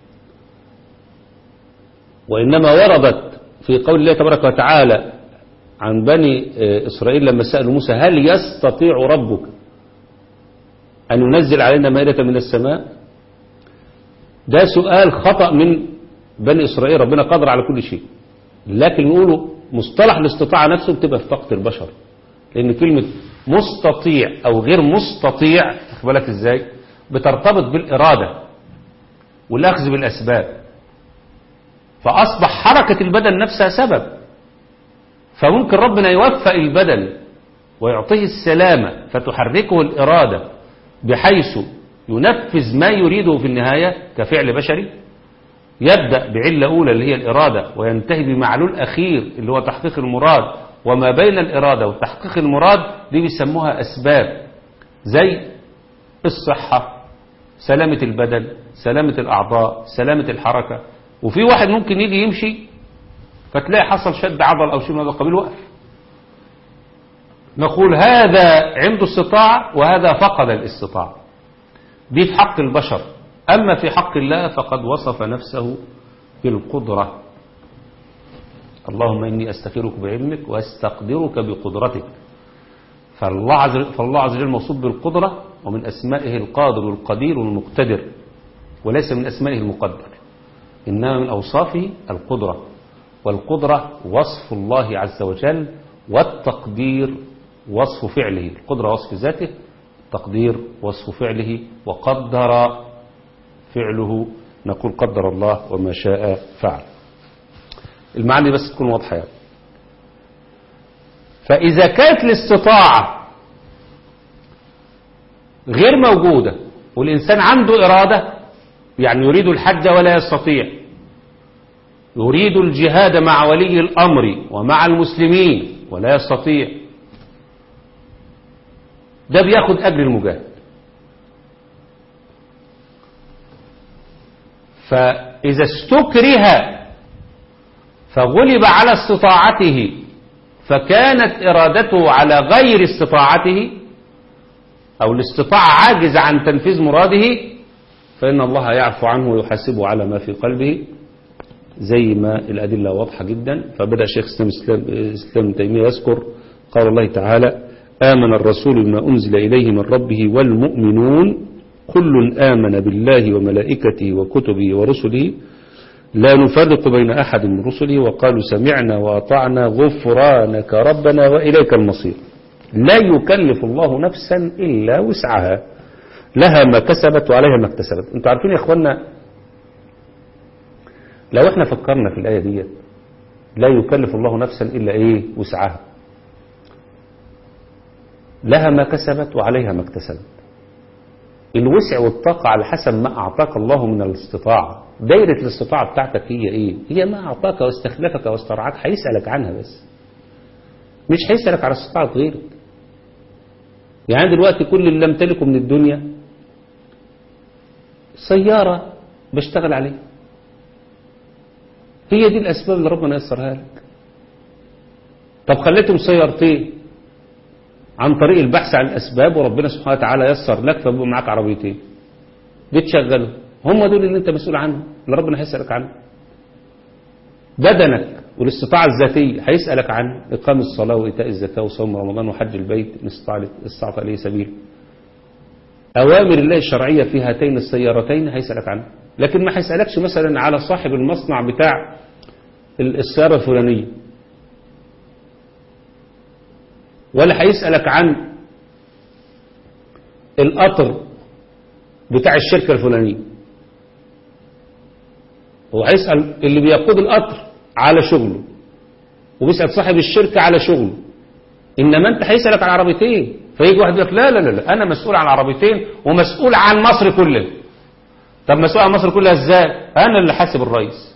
وإنما وردت في قول الله تبارك وتعالى عن بني إسرائيل لما سألوا موسى هل يستطيع ربك أن ينزل علينا مائدة من السماء ده سؤال خطأ من بني إسرائيل ربنا قادر على كل شيء لكن نقوله مصطلح الاستطاعة نفسه بتبقى في طاقة البشر لأن كلمة مستطيع أو غير مستطيع بالك إزاي بترتبط بالإرادة والأخذ بالأسباب فأصبح حركة البدن نفسها سبب فممكن ربنا يوفق البدن ويعطيه السلامة فتحركه الإرادة بحيث ينفذ ما يريده في النهاية كفعل بشري يبدأ بعلة أولى اللي هي الإرادة وينتهي بمعلول أخير اللي هو تحقيق المراد وما بين الإرادة وتحقيق المراد دي بيسموها أسباب زي الصحة سلامة البدن سلامة الأعضاء سلامة الحركة وفي واحد ممكن يجي يمشي فتلاقي حصل شد عضل أو شيء من هذا القبيل وقف نقول هذا عنده استطاعة وهذا فقد الاستطاعة دي في حق البشر أما في حق الله فقد وصف نفسه بالقدرة اللهم إني أستخيرك بعلمك وأستقدرك بقدرتك فالله عز فالله عز وجل موصوف بالقدرة ومن أسمائه القادر والقدير والمقتدر وليس من أسمائه المقدر إنما من أوصافه القدرة والقدرة وصف الله عز وجل والتقدير وصف فعله القدرة وصف ذاته التقدير وصف فعله وقدر فعله نقول قدر الله وما شاء فعل المعاني بس تكون واضحة يعني فإذا كانت الاستطاعة غير موجودة والإنسان عنده إرادة يعني يريد الحج ولا يستطيع يريد الجهاد مع ولي الأمر ومع المسلمين ولا يستطيع ده بياخد أجر المجاهد فإذا استكره فغلب على استطاعته فكانت إرادته على غير استطاعته أو الاستطاعة عاجز عن تنفيذ مراده فإن الله يعفو عنه ويحاسبه على ما في قلبه زي ما الأدلة واضحة جدا فبدأ شيخ اسلام اسلام تيمية يذكر قال الله تعالى آمن الرسول بما أنزل إليه من ربه والمؤمنون كل آمن بالله وملائكته وكتبه ورسله لا نفرق بين أحد من رسله وقالوا سمعنا وأطعنا غفرانك ربنا وإليك المصير لا يكلف الله نفسا إلا وسعها لها ما كسبت وعليها ما اكتسبت انتوا عارفين يا اخوانا لو احنا فكرنا في الآية دي لا يكلف الله نفسا إلا إيه وسعها لها ما كسبت وعليها ما اكتسبت الوسع والطاقة على حسب ما أعطاك الله من الاستطاعة دايرة الاستطاعة بتاعتك هي إيه هي ما أعطاك واستخلفك واسترعاك هيسألك عنها بس مش هيسألك على استطاعة غيرك يعني دلوقتي كل اللي امتلكه من الدنيا سيارة بشتغل عليها هي دي الأسباب اللي ربنا يسرها لك طب خليتهم سيارتين عن طريق البحث عن الأسباب وربنا سبحانه وتعالى يسر لك فبقوا معاك عربيتين بتشغلوا هم دول اللي انت مسؤول عنهم اللي ربنا هيسألك عنهم بدنك والاستطاعة الذاتية هيسألك عن إقام الصلاة وإيتاء الزكاة وصوم رمضان وحج البيت إن استطعت إليه سبيل أوامر الله الشرعية في هاتين السيارتين هيسألك عنها لكن ما هيسألكش مثلا على صاحب المصنع بتاع السيارة الفلانية ولا هيسألك عن القطر بتاع الشركة الفلانية هو هيسأل اللي بيقود القطر على شغله وبيسأل صاحب الشركة على شغله إنما أنت هيسألك عن عربيتين فيجي واحد يقول لك لا لا لا لا أنا مسؤول عن عربيتين ومسؤول عن مصر كلها طب مسؤول عن مصر كلها إزاي أنا اللي حاسب الرئيس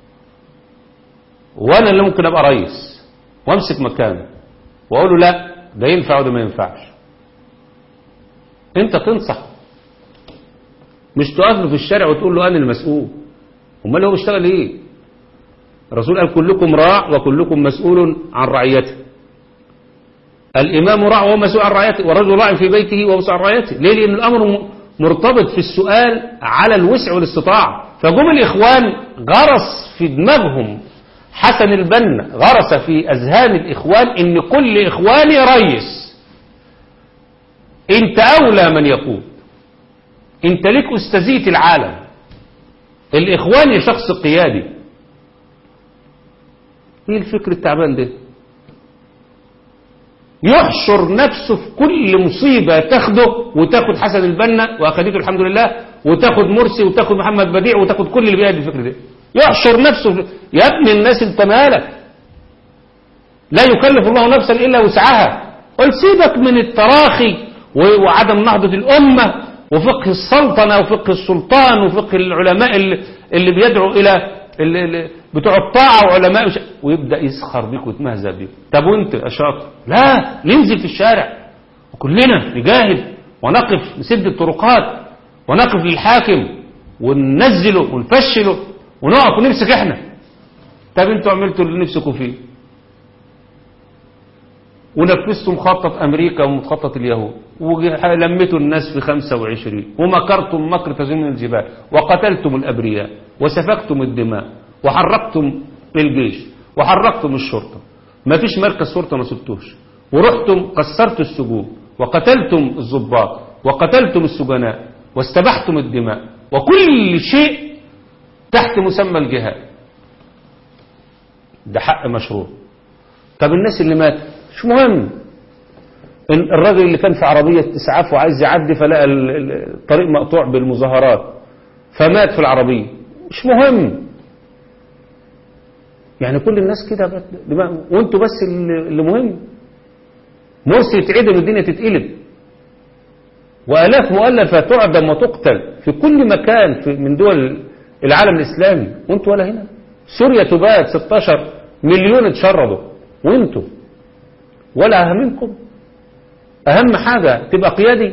وأنا اللي ممكن أبقى رئيس وأمسك مكانه وأقول له لا ده ينفع وده ما ينفعش أنت تنصح مش تقف له في الشارع وتقول له أنا المسؤول امال هو بيشتغل ايه الرسول قال كلكم راع وكلكم مسؤول عن رعيته الامام راع وهو مسؤول عن رعيته والرجل راع في بيته وهو مسؤول عن رعيته ليه لان الامر مرتبط في السؤال على الوسع والاستطاعه فجم الاخوان غرس في دماغهم حسن البنا غرس في اذهان الاخوان ان كل اخواني ريس انت اولى من يقود انت ليك استاذيه العالم الإخواني شخص قيادي ايه الفكر التعبان ده يحشر نفسه في كل مصيبة تاخده وتاخد حسن البنا وأخدته الحمد لله وتاخد مرسي وتاخد محمد بديع وتاخد كل اللي بيهدي الفكر ده يحشر نفسه في... يا ابن الناس انت مالك لا يكلف الله نفسا إلا وسعها قل سيبك من التراخي و- وعدم نهضة الأمة وفقه السلطنة وفقه السلطان وفقه العلماء اللي, اللي بيدعوا إلى اللي اللي بتوع الطاعة وعلماء وش... ويبدأ يسخر بيك ويتمهزأ بيك طب وانت يا شاطر لا ننزل في الشارع وكلنا نجاهد ونقف نسد الطرقات ونقف للحاكم وننزله ونفشله ونقف ونمسك احنا طب انتوا عملتوا اللي نفسكم فيه ونفذتم مخطط أمريكا ومخطط اليهود ولمتوا الناس في 25 ومكرتم مكر تزين الجبال وقتلتم الأبرياء وسفكتم الدماء وحرقتم الجيش وحرقتم الشرطة ما فيش مركز شرطة ما سبتوش ورحتم كسرتوا السجون وقتلتم الضباط وقتلتم السجناء واستبحتم الدماء وكل شيء تحت مسمى الجهاد ده حق مشروع طب الناس اللي مات مش مهم إن الراجل اللي كان في عربية إسعاف وعايز يعدي فلقى ال- ال- الطريق مقطوع بالمظاهرات فمات في العربية مش مهم يعني كل الناس كده بت- دماغ- وانتوا بس اللي اللي مهم مرسي يتعدم الدنيا تتقلب وآلاف مؤلفة تعدم وتقتل في كل مكان في من دول العالم الإسلامي وانتوا ولا هنا سوريا تبات 16 مليون اتشردوا وانتوا ولا أهمكم أهم حاجة تبقى قيادي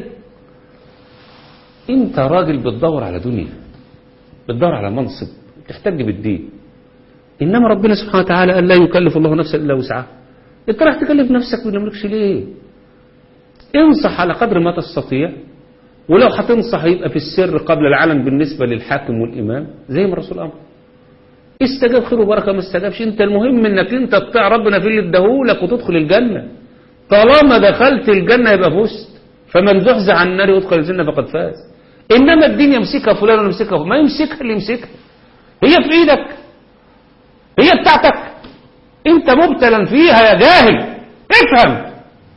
انت راجل بتدور على دنيا بتدور على منصب تحتج بالدين إنما ربنا سبحانه وتعالى قال لا يكلف الله نفسا إلا وسعها انت راح تكلف نفسك ويملكش ليه انصح على قدر ما تستطيع ولو هتنصح يبقى في السر قبل العلن بالنسبة للحاكم والإمام زي ما الرسول أمر استجاب خير وبركة ما استجابش انت المهم انك انت تطيع ربنا في اللي اداهولك وتدخل الجنة طالما دخلت الجنة يبقى فزت فمن زحزح عن النار يدخل الجنة فقد فاز انما الدين يمسكها فلان ولا يمسكها ما يمسكها اللي يمسكها هي في ايدك هي بتاعتك انت مبتلا فيها يا جاهل افهم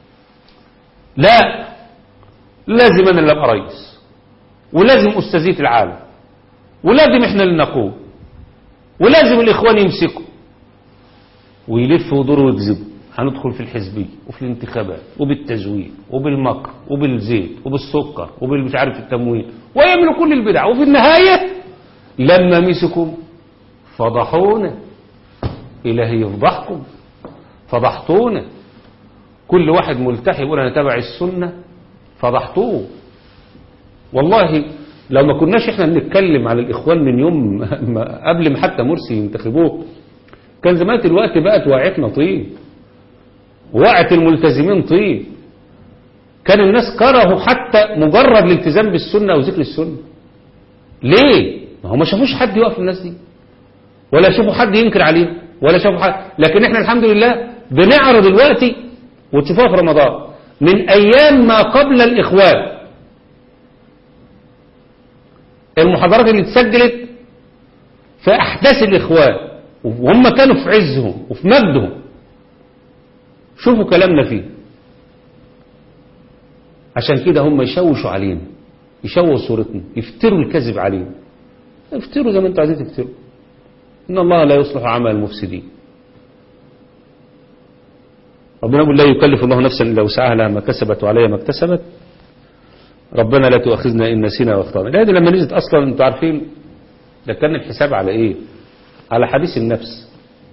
لا لازم انا اللي ابقى رئيس ولازم استاذيه العالم ولازم احنا اللي نقود ولازم الاخوان يمسكوا ويلف ودور ويكذبوا هندخل في الحزبية وفي الانتخابات وبالتزوير وبالمكر وبالزيت وبالسكر وبالمش عارف التموين ويعملوا كل البدع وفي النهاية لما مسكوا فضحونا إلهي يفضحكم فضحتونا كل واحد ملتحي يقول أنا تبع السنة فضحتوه والله لو ما كناش احنا بنتكلم على الإخوان من يوم ما قبل ما حتى مرسي ينتخبوه كان زمان الوقت بقت واعتنا طين وقعت الملتزمين طين كان الناس كرهوا حتى مجرد الالتزام بالسنة أو ذكر السنة ليه؟ ما هو ما شافوش حد يوقف الناس دي ولا شافوا حد ينكر عليه ولا شافوا حد لكن احنا الحمد لله بنعرض دلوقتي وتشوفوها في رمضان من أيام ما قبل الإخوان المحاضرات اللي اتسجلت في أحداث الإخوان وهم كانوا في عزهم وفي مجدهم شوفوا كلامنا فيه عشان كده هم يشوشوا علينا يشوهوا صورتنا يفتروا الكذب علينا افتروا زي ما انتوا عايزين تفتروا إن الله لا يصلح عمل المفسدين ربنا يقول لا يكلف الله نفسا إلا وسعها لها ما كسبت وعليها ما اكتسبت ربنا لا تؤاخذنا إن نسينا واخطأنا الآية دي لما نزلت أصلا أنتوا عارفين ده كان الحساب على إيه على حديث النفس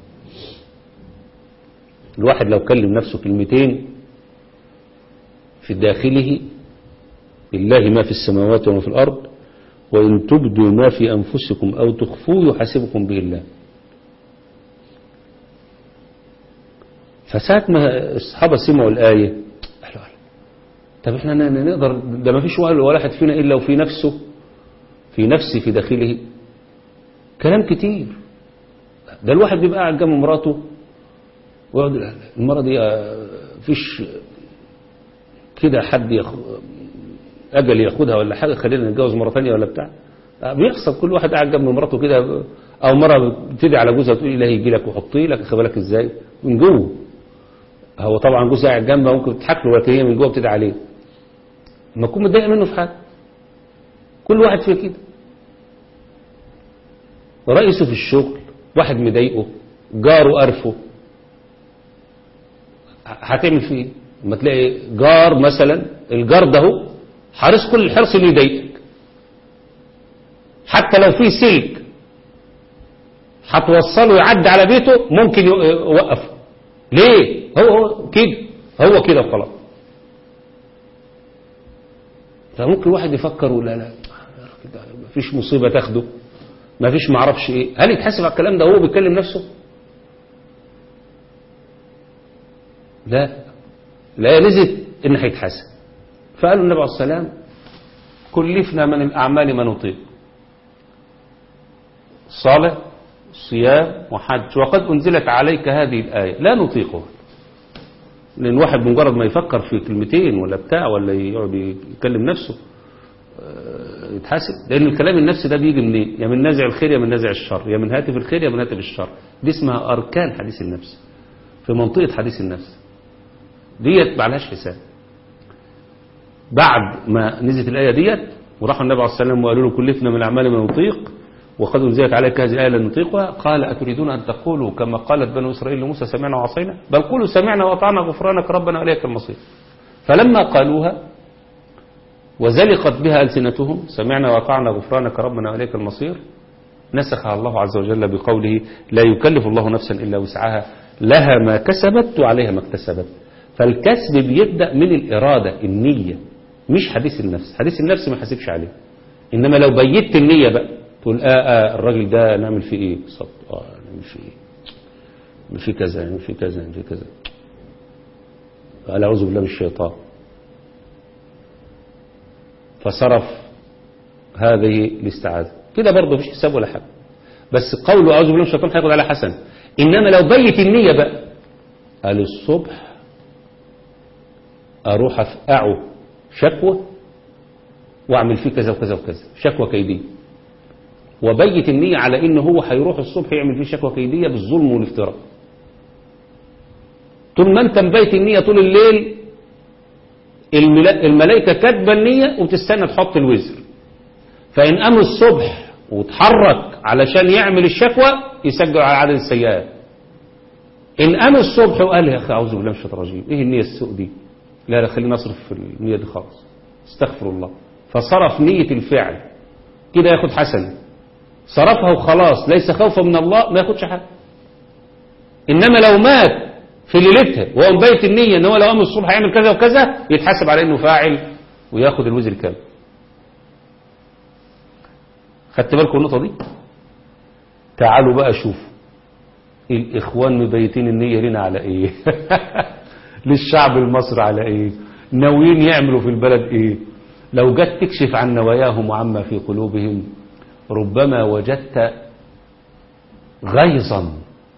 الواحد لو كلم نفسه كلمتين في داخله لله ما في السماوات وما في الأرض وإن تبدوا ما في أنفسكم أو تخفوه يحاسبكم به الله فساعة ما الصحابة سمعوا الآية قالوا طب احنا نقدر ده ما فيش ولا واحد فينا إلا وفي نفسه في نفسه في داخله كلام كتير ده الواحد بيبقى قاعد جنب مراته ويقعد المرة دي فيش كده حد يخ... أجل ياخدها ولا حاجة خلينا نتجوز مرة ثانية ولا بتاع بيحصل كل واحد قاعد جنب مراته كده أو مرة بتدعي على جوزها تقول إلهي يجي لك وحطي لك خد بالك إزاي من جوه هو طبعا جوز قاعد جنبه ممكن تضحك له ولكن هي من جوه بتدعي عليه لما تكون متضايق منه في حاجه كل واحد فيه كده رئيسه في الشغل واحد مضايقه جاره قرفه هتعمل فيه ايه؟ لما تلاقي جار مثلا الجار ده هو حريص كل الحرص اللي يضايقك حتى لو في سلك هتوصله يعدي على بيته ممكن يوقفه ليه هو هو كده هو كده وخلاص فممكن واحد يفكر ولا لا مفيش مصيبة تاخده مفيش معرفش ايه هل يتحاسب على الكلام ده هو بيتكلم نفسه لا لا نزل ان هيتحاسب فقالوا النبي عليه السلام كلفنا من الاعمال ما نطيق صلاة صيام وحج وقد انزلت عليك هذه الايه لا نطيقها لان واحد بمجرد ما يفكر في كلمتين ولا بتاع ولا يقعد يكلم نفسه آه، يتحاسب لان الكلام النفسي ده بيجي منين يا من نازع الخير يا من نازع الشر يا من هاتف الخير يا من هاتف الشر دي اسمها اركان حديث النفس في منطقه حديث النفس ديت معلهاش حساب بعد ما نزلت الايه ديت وراحوا النبي عليه الصلاه والسلام وقالوا له كلفنا من الاعمال ما نطيق وقد انزلت عليك هذه الايه لن نطيقها قال اتريدون ان تقولوا كما قالت بنو اسرائيل لموسى سمعنا وعصينا بل قولوا سمعنا واطعنا غفرانك ربنا واليك المصير فلما قالوها وزلقت بها السنتهم سمعنا واطعنا غفرانك ربنا واليك المصير نسخها الله عز وجل بقوله لا يكلف الله نفسا الا وسعها لها ما كسبت وعليها ما اكتسبت فالكسب بيبدا من الاراده النيه مش حديث النفس حديث النفس ما حاسبش عليه انما لو بيت النيه بقى تقول اه اه الراجل ده نعمل فيه ايه بالظبط اه نعمل فيه ايه نعمل فيه كذا نعمل فيه كذا نعمل فيه كذا قال اعوذ بالله من الشيطان فصرف هذه الاستعاذه كده برضه مفيش حساب ولا حاجه بس قوله اعوذ بالله من الشيطان هياخد على حسن انما لو بيت النيه بقى قال الصبح اروح افقعه شكوى واعمل فيه كذا وكذا وكذا شكوى كيديه وبيت النية على ان هو هيروح الصبح يعمل فيه شكوى كيدية بالظلم والافتراء طول ما انت مبيت النية طول الليل الملا- الملائكة كاتبة النية وتستنى تحط الوزر فإن قام الصبح وتحرك علشان يعمل الشكوى يسجل على عدد السيئات إن قام الصبح وقال يا أخي أعوذ بالله من الشيطان الرجيم إيه النية السوء دي لا لا خلينا نصرف في النية دي خالص استغفر الله فصرف نية الفعل كده ياخد حسنة صرفها وخلاص ليس خوفا من الله ما ياخدش حاجة إنما لو مات في ليلتها وهو مبيت النية إن هو لو قام الصبح هيعمل كذا وكذا يتحاسب على إنه فاعل وياخد الوزر كامل خدت بالكم النقطة دي تعالوا بقى شوفوا الإخوان مبيتين النية لنا على إيه للشعب المصري على إيه ناويين يعملوا في البلد إيه لو جت تكشف عن نواياهم وعما في قلوبهم ربما وجدت غيظا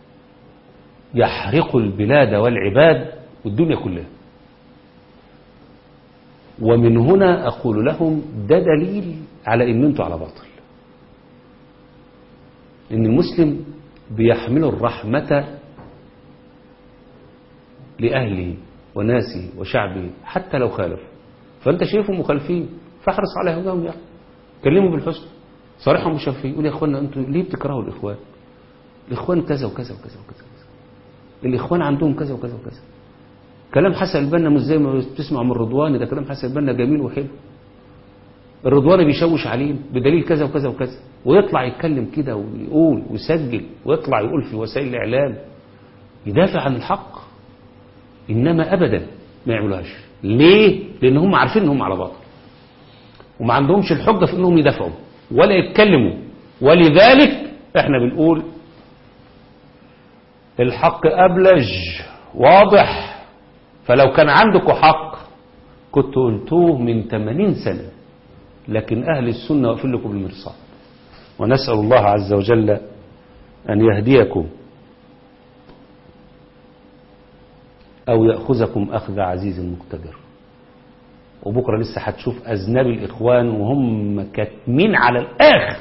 يحرق البلاد والعباد والدنيا كلها ومن هنا أقول لهم ده دليل على أن أنتوا على باطل أن المسلم بيحمل الرحمة لأهله وناسه وشعبه حتى لو خالفوا فأنت شايفهم مخالفين فاحرص على هداهم يعني كلموا بالحسن صارحهم بشفيه يقول يا اخوانا انتوا ليه بتكرهوا الاخوان الاخوان كذا وكذا وكذا وكذا, وكذا. الاخوان عندهم كذا وكذا وكذا كلام حسن البنا مش زي ما بتسمع من الرضواني ده كلام حسن البنا جميل وحلو الرضواني بيشوش عليهم بدليل كذا وكذا وكذا ويطلع يتكلم كده ويقول ويسجل ويطلع يقول في وسائل الاعلام يدافع عن الحق انما ابدا ما يعملوهاش ليه لان هم عارفين انهم على باطل وما عندهمش الحجه في انهم يدافعوا ولا يتكلموا ولذلك احنا بنقول الحق أبلج واضح فلو كان عندكم حق كنت قلتوه من 80 سنة لكن أهل السنة واقفين لكم بالمرصاد ونسأل الله عز وجل أن يهديكم أو يأخذكم أخذ عزيز مقتدر وبكرة لسه هتشوف أذناب الإخوان وهم كاتمين على الآخر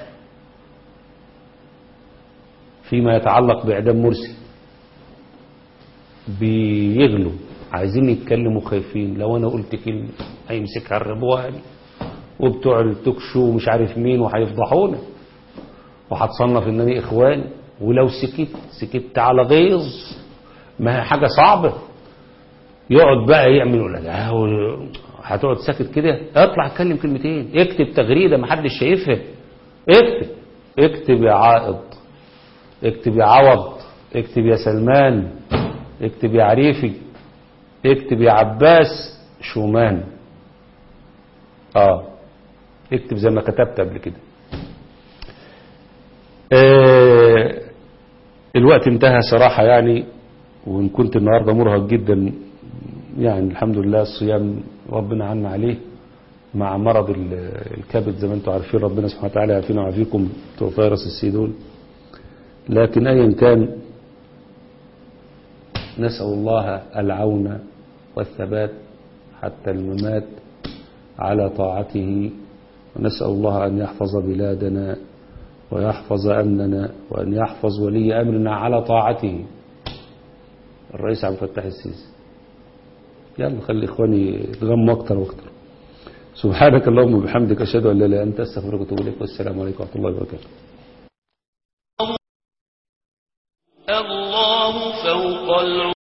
فيما يتعلق بإعدام مرسي بيغلوا عايزين يتكلموا خايفين لو انا قلت كلمة هيمسكها الربوان وبتوع التوك شو ومش عارف مين وهيفضحونا وهتصنف انني اخوان ولو سكت سكت على غيظ ما هي حاجة صعبة يقعد بقى يعمل يقول لك آه، و- هتقعد ساكت كده اطلع اتكلم كلمتين اكتب تغريدة ما حدش شايفها اكتب اكتب يا عائض اكتب يا عوض اكتب يا سلمان اكتب يا عريفي اكتب يا عباس شومان اه اكتب زي ما كتبت قبل كده آه الوقت انتهى صراحة يعني وإن كنت النهاردة مرهق جدا يعني الحمد لله الصيام ربنا عنا عليه مع مرض ال- الكبد زي ما انتم عارفين ربنا سبحانه وتعالى يعافينا ويعافيكم بتوع فيروس السي دول لكن ايا كان نسأل الله العون والثبات حتى الممات على طاعته ونسأل الله أن يحفظ بلادنا ويحفظ أمننا وأن يحفظ ولي أمرنا على طاعته الرئيس عبد الفتاح السيسي يلا خلي إخواني يتغموا أكتر وأكتر سبحانك اللهم وبحمدك أشهد أن لا إله إلا أنت أستغفرك وأتوب إليك والسلام عليكم ورحمة الله وبركاته الله فوق العالم